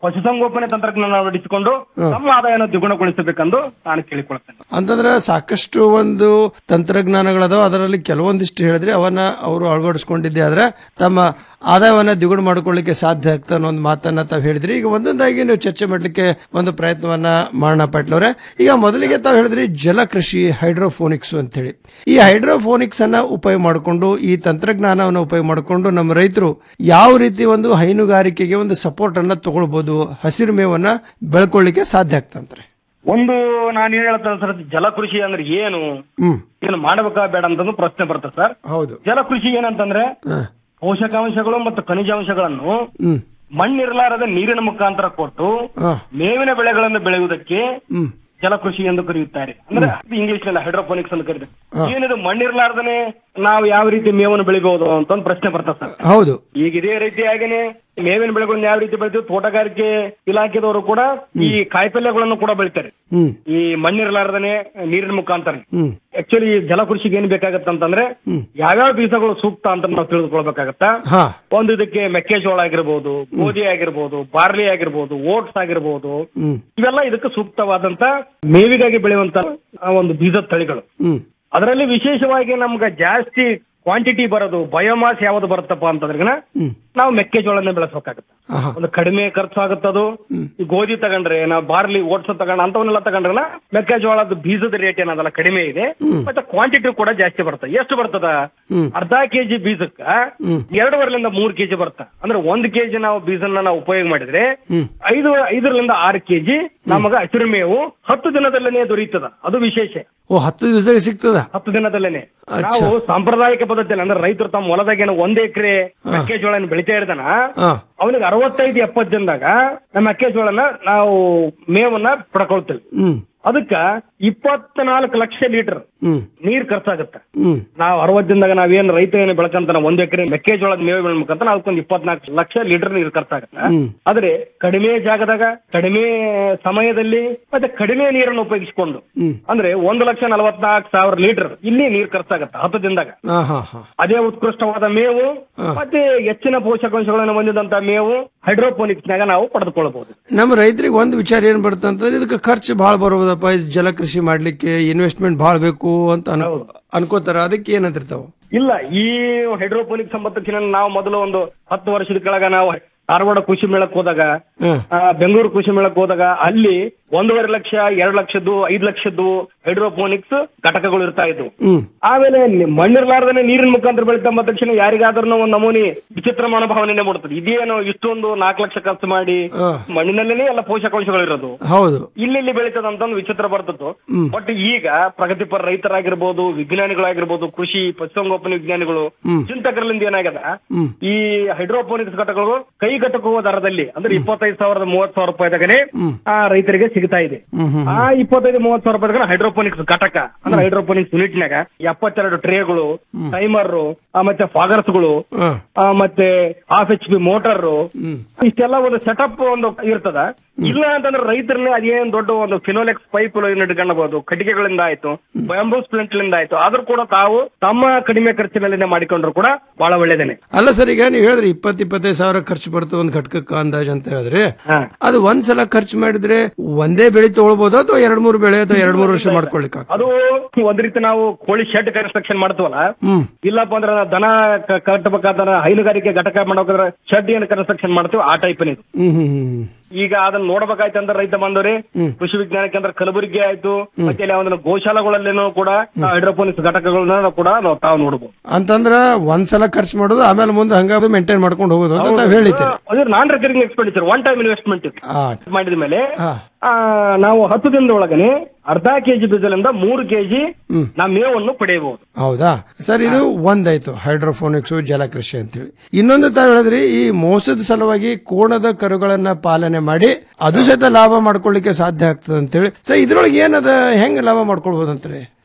Speaker 21: ಪಶುಸಂಗೋಪನೆ ತಂತ್ರಜ್ಞಾನ ಅಳವಡಿಸಿಕೊಂಡು ತಮ್ಮ ಆದಾಯನ ದ್ವಿಗುಣಗೊಳಿಸಬೇಕೆಂದು ನಾನು ಕೇಳಿಕೊಳ್ಳುತ್ತೇನೆ
Speaker 20: ಅಂತಂದ್ರೆ ಸಾಕಷ್ಟು ಒಂದು ತಂತ್ರಜ್ಞಾನಗಳದಾವ ಅದರಲ್ಲಿ ಕೆಲವೊಂದಿಷ್ಟು ಹೇಳಿದ್ರೆ ಅವನ್ನ ಅವರು ಅಳವಡಿಸ್ಕೊಂಡಿದ್ದೆ ಆದ್ರೆ ತಮ್ಮ ಆದಾಯವನ್ನ ದ್ವಿಗುಣ ಮಾಡ್ಕೊಳ್ಳಿಕ್ಕೆ ಸಾಧ್ಯ ಆಗ್ತಾ ಅನ್ನೋ ಒಂದು ಮಾತನ್ನ ತಾವು ಹೇಳಿದ್ರಿ ಈಗ ಒಂದೊಂದಾಗಿ ನೀವು ಚರ್ಚೆ ಮಾಡ್ಲಿಕ್ಕೆ ಒಂದು ಪ್ರಯತ್ನವನ್ನ ಮಾಡೋಣ ಪಾಟ್ಲವ್ರೆ ಈಗ ಮೊದಲಿಗೆ ತಾವು ಹೇಳಿದ್ರಿ ಜಲಕೃಷಿ ಹೈಡ್ರೋಫೋನಿಕ್ಸ್ ಅಂತ ಹೇಳಿ ಈ ಹೈಡ್ರೋಫೋನಿಕ್ಸ್ ಅನ್ನ ಉಪಯೋಗ ಮಾಡಿಕೊಂಡು ಈ ತಂತ್ರಜ್ಞಾನವನ್ನು ಉಪಯೋಗ ಮಾಡಿಕೊಂಡು ನಮ್ಮ ರೈತರು ಯಾವ ರೀತಿ ಒಂದು ಹೈನುಗಾರಿಕೆಗೆ ಒಂದು ಸಪೋರ್ಟ್ ಅನ್ನ ತಗೊಳ್ಬಹುದು ಹಸಿರು ಮೇವನ್ನ ಬೆಳ್ಕೊಳ್ಳಿಕ್ಕೆ ಸಾಧ್ಯ ಆಗ್ತಂತ್ರೆ
Speaker 21: ಒಂದು ನಾನು ಏನ್ ಹೇಳ್ತೇನೆ ಸರ್ ಜಲಕೃಷಿ ಅಂದ್ರೆ ಏನು
Speaker 20: ಹ್ಮ್
Speaker 21: ಇದನ್ನ ಮಾಡಬೇಕಾ ಬೇಡ ಅಂತ ಪ್ರಶ್ನೆ ಬರುತ್ತೆ ಸರ್
Speaker 20: ಹೌದು
Speaker 21: ಜಲಕೃಷಿ ಏನಂತಂದ್ರೆ ಪೋಷಕಾಂಶಗಳು ಮತ್ತು ಖನಿಜಾಂಶಗಳನ್ನು
Speaker 20: ಹ್ಮ್
Speaker 21: ಮಣ್ಣಿರಲಾರದ ನೀರಿನ ಮುಖಾಂತರ ಕೊಟ್ಟು
Speaker 20: ಹಾ
Speaker 21: ಮೇವಿನ ಬೆಳೆಗಳನ್ನು ಬೆಳೆಯುವುದಕ್ಕೆ
Speaker 20: ಹ್ಮ್
Speaker 21: ಜಲಕೃಷಿ ಎಂದು ಕರೆಯುತ್ತಾರೆ ಅಂದ್ರೆ ಇಂಗ್ಲಿಷ್ ನಲ್ಲಿ ಹೈಡ್ರೋಪೋನಿಕ್ಸ್ ಅಂತ ಕರೀತಾರೆ
Speaker 20: ಹಾ.
Speaker 21: ಏನಿದು ಮಣ್ಣಿರಲಾರ್ದನೆ ನಾವು ಯಾವ ರೀತಿ ಮೇವನ್ನು ಬೆಳಿಬಹುದು ಅಂತ ಒಂದು ಪ್ರಶ್ನೆ ಬರ್ತದೆ ಸರ್
Speaker 20: ಹೌದು
Speaker 21: ಈಗ ಇದೇ ರೀತಿಯಾಗಿನೇ ಮೇವಿನ ಬೆಳೆಗಳನ್ನ ಯಾವ ರೀತಿ ಬೆಳಿತೀವಿ ತೋಟಗಾರಿಕೆ ಇಲಾಖೆದವರು ಕೂಡ ಈ ಕಾಯಿಪಲ್ಯಗಳನ್ನು ಕೂಡ ಬೆಳಿತಾರೆ
Speaker 20: ಹ್ಮ್
Speaker 21: ಈ ಮಣ್ಣಿರಲಾರ್ದನೆ ನೀರಿನ ಮುಖಾಂತರ
Speaker 20: ಹ್ಮ್
Speaker 21: ಆಕ್ಚುಲಿ ಜಲಕೃಷಿಗೆ ಏನ್ ಬೇಕಾಗತ್ತ ಅಂತಂದ್ರೆ
Speaker 20: ಹ್ಮ್.
Speaker 21: ಯಾವ್ಯಾವ ಬೀಜಗಳು ಸೂಕ್ತ ಅಂತ ನಾವು ತಿಳಿದುಕೊಳ್ಬೇಕಾಗತ್ತ
Speaker 20: ಹಾ
Speaker 21: ಒಂದು ಇದಕ್ಕೆ ಮೆಕ್ಕೆಜೋಳ ಆಗಿರ್ಬೋದು ಗೋಧಿ ಆಗಿರ್ಬೋದು ಬಾರ್ಲಿ ಆಗಿರ್ಬೋದು ಓಟ್ಸ್ ಆಗಿರ್ಬೋದು
Speaker 20: ಹ್ಮ್
Speaker 21: ಇವೆಲ್ಲ ಇದಕ್ಕೆ ಸೂಕ್ತವಾದಂತ ಮೇವಿಗಾಗಿ ಬೆಳೆಯುವಂತ ಆ ಒಂದು ಬೀಜದ ತಳಿಗಳು
Speaker 20: ಹ್ಮ್
Speaker 21: ಅದರಲ್ಲಿ ವಿಶೇಷವಾಗಿ ನಮ್ಗೆ ಜಾಸ್ತಿ ಕ್ವಾಂಟಿಟಿ ಬರೋದು ಬಯೋಮಾಸ್ ಯಾವ್ದು ಬರುತ್ತಪ್ಪ ಅಂತಂದ್ರೆ
Speaker 20: ಹ್ಮ್
Speaker 21: ನಾವು ಮೆಕ್ಕೆಜೋಳನೇ ಬೆಳೆಸಬೇಕಾಗುತ್ತೆ
Speaker 20: ಆಹಾ.
Speaker 21: ಒಂದು ಕಡಿಮೆ ಖರ್ಚು ಆಗುತ್ತದು ಈ ಗೋಧಿ ತಗೊಂಡ್ರೆ ನಾವು ಬಾರ್ಲಿ ಓಟ್ಸ್ ತಗೊಂಡ ಅಂತವನ್ನೆಲ್ಲ ತಗೊಂಡ್ರೆ ಮೆಕ್ಕೆಜೋಳದ ಬೀಜದ ರೇಟ್ ಏನದಲ್ಲ ಕಡಿಮೆ ಇದೆ ಮತ್ತೆ ಕ್ವಾಂಟಿಟಿ ಕೂಡ ಜಾಸ್ತಿ ಬರ್ತದೆ ಎಷ್ಟು ಬರ್ತದ
Speaker 20: ಹ್ಮ್.
Speaker 21: ಅರ್ಧ ಕೆಜಿ ಬೀಜಕ್ಕ
Speaker 20: ಹ್ಮ್.
Speaker 21: ಎರಡೂವರೆಲಿಂದ ಮೂರ್ ಕೆಜಿ ಬರುತ್ತೆ ಅಂದ್ರೆ ಒಂದ್ ಕೆಜಿ ನಾವು ಬೀಜನ ನಾವು ಉಪಯೋಗ ಮಾಡಿದ್ರೆ
Speaker 20: ಹ್ಮ್.
Speaker 21: ಐದು ಐದರಿಂದ ಆರು ಕೆಜಿ ನಮಗ ಹಸಿರು ಮೇವು ಹತ್ತು ದಿನದಲ್ಲೇನೆ ದೊರೆಯುತ್ತದ ಅದು ವಿಶೇಷ
Speaker 20: ಓ ಹತ್ತು ದಿವಸಕ್ಕೆ ಸಿಗ್ತದ
Speaker 21: ಹತ್ತು ದಿನದಲ್ಲೇನೆ
Speaker 20: ಅಚ್ಚಾ.
Speaker 21: ನಾವು ಸಾಂಪ್ರದಾಯಿಕ ಪದ್ಧತಿಯಲ್ಲಿ ಅಂದ್ರೆ ರೈತರು ತಮ್ಮ ಹೊಲದಾಗ ಏನೋ ಒಂದ್ ಎಕರೆ ಮೆಕ್ಕೆಜೋಳ ಬೆಳಿತಾ ಇರ್ತಾನ
Speaker 20: ಹಾ
Speaker 21: ಅವನಿಗೆ ಅರವತ್ತೈದು ಎಪ್ಪತ್ತು ದಿನದಾಗ ನಮ್ಮ ಮೆಕ್ಕೆಜೋಳನ ನಾವು ಮೇವನ್ನ ಪಡ್ಕೊಳ್ತೇವೆ
Speaker 20: ಹ್ಮ್
Speaker 21: ಅದಕ್ಕ ಇಪ್ಪತ್ನಾಲ್ಕು ಲಕ್ಷ ಲೀಟರ್
Speaker 20: ಹ್ಮ್
Speaker 21: ನೀರ್ ಖರ್ಚಾಗುತ್ತೆ
Speaker 20: ಹ್ಮ್
Speaker 21: ನಾವು ಅರವತ್ತು ದಿನದಾಗ ನಾವೇನ್ ರೈತ ಏನು ಬೆಳಕಂತ ಒಂದ್ ಎಕರೆ ಮೆಕ್ಕೆಜೋಳದ ಮೇವು ಬೆಳ್ಬೇಕಂತ ಅದಕ್ಕೊಂದು ಇಪ್ಪತ್ನಾಲ್ಕು ಲಕ್ಷ ಲೀಟರ್ ನೀರು ಖರ್ಚಾಗುತ್ತೆ
Speaker 20: ಹ್ಮ್.
Speaker 21: ಆದ್ರೆ ಕಡಿಮೆ ಜಾಗದಾಗ ಕಡಿಮೆ ಸಮಯದಲ್ಲಿ ಮತ್ತೆ ಕಡಿಮೆ ನೀರನ್ನು ಉಪಯೋಗಿಸಿಕೊಂಡು
Speaker 20: ಹ್ಮ್
Speaker 21: ಅಂದ್ರೆ ಒಂದು ಲಕ್ಷ ನಲವತ್ನಾಲ್ಕು ಸಾವಿರ ಲೀಟರ್ ಇಲ್ಲಿ ನೀರ್ ಖರ್ಚಾಗತ್ತೆ ಹತ್ತು ದಿನದಾಗ
Speaker 20: ಹಾ ಹಾ ಹಾ
Speaker 21: ಅದೇ ಉತ್ಕೃಷ್ಟವಾದ ಮೇವು ಮತ್ತೆ ಹೆಚ್ಚಿನ ಪೋಷಕಾಂಶಗಳನ್ನು ಹೊಂದಿದಂತ ಮೇವು ಹೈಡ್ರೋಪೋನಿಕ್ಸ್ ನಾಗ ನಾವು ಪಡೆದುಕೊಳ್ಳಬಹುದು
Speaker 20: ನಮ್ಮ ರೈತರಿಗೆ ಒಂದು ವಿಚಾರ ಏನ್ ಬರುತ್ತೆ ಅಂತಂದ್ರೆ ಇದಕ್ಕೆ ಖರ್ಚು ಬಹಳ ಬರುವುದಪ್ಪ ಇದು ಜಲಕೃಷಿ ಮಾಡ್ಲಿಕ್ಕೆ ಇನ್ವೆಸ್ಟ್ಮೆಂಟ್ ಬಹಳ ಬೇಕು ಅಂತ ಅನ್ಕೋ ಅನ್ಕೋತಾರ ಅದಕ್ಕೆ ಏನಂತಿರ್ತಾವ
Speaker 21: ಇಲ್ಲ ಈ ಹೈಡ್ರೋಪೋನಿಕ್ ಸಂಬಂಧಕ್ಕೆ ನಾವು ಮೊದಲು ಒಂದು ಹತ್ತು ವರ್ಷದ ಕೆಳಗ ನಾವು ಧಾರವಾಡ ಕೃಷಿ ಮೇಳಕ್ಕೆ ಹೋದಾಗ
Speaker 20: ಹ್ಮ್.
Speaker 21: ಆ, ಬೆಂಗಳೂರು ಕೃಷಿ ಮೇಳಕ್ಕೆ ಹೋದಾಗ ಅಲ್ಲಿ ಒಂದೂವರೆ ಲಕ್ಷ ಎರಡು ಲಕ್ಷದ್ದು ಐದು ಲಕ್ಷದ್ದು ಹೈಡ್ರೋಪೋನಿಕ್ಸ್ ಘಟಕಗಳು ಇರ್ತಾ ಇದ್ವು
Speaker 20: ಹ್ಮ್
Speaker 21: ಆಮೇಲೆ ನಿ- ಮಣ್ಣಿರ್ಲಾರ್ದನೆ ನೀರಿನ ಮುಖಾಂತರ ಬೆಳೀತಾ ತಕ್ಷಣ ಯಾರಿಗಾದ್ರೂ ಒಂದು ನಮೂನಿ ವಿಚಿತ್ರ ಮನೋಭಾವನೆ ಮೂಡ್ತದೆ ಇದೇನು ಇಷ್ಟೊಂದು ನಾಲ್ಕು ಲಕ್ಷ ಖರ್ಚು ಮಾಡಿ
Speaker 20: ಹಾ.
Speaker 21: ಮಣ್ಣಿನಲ್ಲೇನೆ ಎಲ್ಲ ಪೋಷಕಾಂಶಗಳು ಇರೋದು
Speaker 20: ಹೌದು
Speaker 21: ಇಲ್ಲಿ ಬೆಳೀತದ ಅಂತ ಒಂದು ವಿಚಿತ್ರ ಬರ್ತಿತ್ತು
Speaker 20: ಹ್ಮ್.
Speaker 21: ಬಟ್ ಈಗ ಪ್ರಗತಿಪರ ರೈತರಾಗಿರ್ಬೋದು ವಿಜ್ಞಾನಿಗಳಾಗಿರ್ಬೋದು ಕೃಷಿ ಪಶುಸಂಗೋಪನೆ ವಿಜ್ಞಾನಿಗಳು
Speaker 20: ಹ್ಮ್.
Speaker 21: ಚಿಂತಕರಲ್ಲಿಂದ ಏನಾಗದ
Speaker 20: ಹ್ಮ್
Speaker 21: ಈ ಹೈಡ್ರೋಪೋನಿಕ್ಸ್ ಘಟಕಗಳು ಕೈಗೆಟಕುವ ದರದಲ್ಲಿ ಅಂದ್ರೆ ಇಪ್ಪತ್ತೈದು ಸಾವಿರದ ಮೂವತ್ ಸಾವಿರ ರೂಪಾಯಿದಾಗನೆ
Speaker 20: ಹ್ಮ್.
Speaker 21: ಆ ರೈತರಿಗೆ ಸಿಗ್ತಾ ಇದೆ
Speaker 20: ಹ್ಮ್ ಹ್ಮ್
Speaker 21: ಆ ಇಪ್ಪತ್ತೈದು ಮೂವತ್ ಸಾವಿರ ರೂಪಾಯಿದಾಗ ಹೈಡ್ರೋಪೋನಿಕ್ಸ್ ಘಟಕ ಅಂದ್ರೆ ಹೈಡ್ರೋಪೋನಿಕ್ಸ್ ಯೂನಿಟ್ನಾಗ ಎಪ್ಪತ್ತೆರಡು ಟ್ರೇಗಳು ಟೈಮರ್ ಮತ್ತೆ ಫಾಗರ್ಸ್ಗಳು
Speaker 20: ಹ್ಮ್.
Speaker 21: ಆ, ಮತ್ತೆ ಹಾಫ್ ಎಚ್ ಪಿ ಮೋಟರ್
Speaker 20: ಹ್ಮ್.
Speaker 21: ಇಷ್ಟೆಲ್ಲ ಒಂದು ಸೆಟಪ್ ಒಂದು ಇರ್ತದ ಇಲ್ಲ ಅಂತಂದ್ರೆ ರೈತರನ್ನ ಅದೇನ್ ದೊಡ್ಡ ಒಂದು ಫಿನೋಲೆಕ್ಸ್ ಪೈಪ್ ಇಟ್ಕೊಳ್ಳಬಹುದು ಕಟ್ಟಿಗೆಗಳಿಂದ ಆಯ್ತು ಬ್ಯಾಂಬೂಸ್ ಪ್ಲಾಂಟ್ ಲಿಂದ ಆಯ್ತು ಆದ್ರೂ ಕೂಡ ತಾವು ತಮ್ಮ ಕಡಿಮೆ ಖರ್ಚಿನಲ್ಲಿನೇ ಮಾಡಿಕೊಂಡ್ರು ಕೂಡ ಬಹಳ ಒಳ್ಳೇದೇನೆ
Speaker 20: ಅಲ್ಲ ಸರ್ ಈಗ ನೀವು ಹೇಳಿದ್ರಿ ಇಪ್ಪತ್ ಇಪ್ಪತ್ತೈದು ಸಾವಿರ ಖರ್ಚು ಬರ್ತದೆ ಒಂದ್ ಘಟಕಕ್ಕೆ ಅಂದಾಜ್ ಅಂತ ಹೇಳಿದ್ರೆ ಅದು ಒಂದ್ ಸಲ ಖರ್ಚು ಮಾಡಿದ್ರೆ ಒಂದೇ ಬೆಳೆ ತಗೊಳ್ಬಹುದು ಅಥವಾ ಎರಡ್ ಮೂರು ಬೆಳೆ ಅಥವಾ ಎರಡ್ ಮೂರು ವರ್ಷ ಮಾಡ್ಕೊಳ್ಲಿಕ್ಕೆ
Speaker 21: ಅದು ಒಂದ್ ರೀತಿ ನಾವು ಕೋಳಿ ಶೆಡ್ ಕನ್ಸ್ಟ್ರಕ್ಷನ್ ಮಾಡ್ತೀವಲ್ಲ
Speaker 20: ಹ್ಮ್
Speaker 21: ಇಲ್ಲಪ್ಪ ಅಂದ್ರೆ ದನ ಕ- ಕಟ್ಟಬೇಕಾದ್ರೆ ಹೈನುಗಾರಿಕೆ ಘಟಕ ಮಾಡ್ಬೇಕಾದ್ರೆ ಶೆಡ್ ಏನ್ ಕನ್ಸ್ಟ್ರಕ್ಷನ್ ಮಾಡ್ತೀವಿ ಆ ಟೈಪ್ ಇದು
Speaker 20: ಹ್ಮ್ ಹ್ಮ್ ಹ್ಮ್
Speaker 21: ಈಗ ಅದನ್ನ ನೋಡ್ಬೇಕಾಯ್ತು ಅಂದ್ರೆ ರೈತ ಬಂದವ್ರಿ
Speaker 20: ಹ್ಮ್.
Speaker 21: ಕೃಷಿ ವಿಜ್ಞಾನ ಕೇಂದ್ರ ಕಲಬುರಗಿ ಆಯ್ತು ಮತ್ತೆ ಇಲ್ಲಿ ಒಂದು ಗೋಶಾಲೆಗಳಲ್ಲೇನೂ ಕೂಡ ಹೈಡ್ರೋಪೋನಿಕ್ಸ್ ಘಟಕಗಳನ್ನ ಕೂಡ ನಾವು ತಾವು ನೋಡಬಹುದು
Speaker 20: ಅಂತಂದ್ರ ಒಂದ್ಸಲ ಖರ್ಚು ಮಾಡೋದು ಆಮೇಲೆ ಮುಂದೆ ಹಂಗ ಮೇಂಟೈನ್ ಮಾಡ್ಕೊಂಡು ಹೋಗೋದು ಅಂತ ತಾವ್ ಹೇಳಿದ್ದೀರಿ
Speaker 21: ಅದು non recurring expenditure one time investment
Speaker 20: ಆ,
Speaker 21: ಮಾಡಿದ ಮೇಲೆ
Speaker 20: ಆ,
Speaker 21: ಆ, ನಾವು ಹತ್ತು ದಿನದ ಒಳಗನೆ ಅರ್ಧ ಕೆಜಿ ಬೀಜಲಿಂದ ಮೂರು ಕೆಜಿ
Speaker 20: ಹ್ಮ್.
Speaker 21: ನಾವು ಮೇವನ್ನು ಪಡೆಯಬಹುದು
Speaker 20: ಹೌದಾ ಸರ್ ಇದು ಒಂದಾಯ್ತು ಹೈಡ್ರೋಫೋನಿಕ್ಸ್ ಜಲಕೃಷಿ ಅಂತೇಳಿ ಇನ್ನೊಂದು ತಾವ್ ಹೇಳಿದ್ರಿ ಈ ಮೋಸದ ಸಲುವಾಗಿ ಕೋಣದ ಕರುಗಳನ್ನ ಪಾಲನೆ ಮಾಡಿ ಅದು ಸಹಿತ ಲಾಭ ಮಾಡ್ಕೊಳ್ಳಿಕ್ಕೆ ಸಾಧ್ಯ ಆಗ್ತದೆ ಅಂತೇಳಿ ಸರ್ ಇದ್ರೊಳಗೆ ಏನದ ಹೆಂಗ್ ಲಾಭ ಮಾಡ್ಕೊಳ್ಬೋದು ಅಂತಾರೆ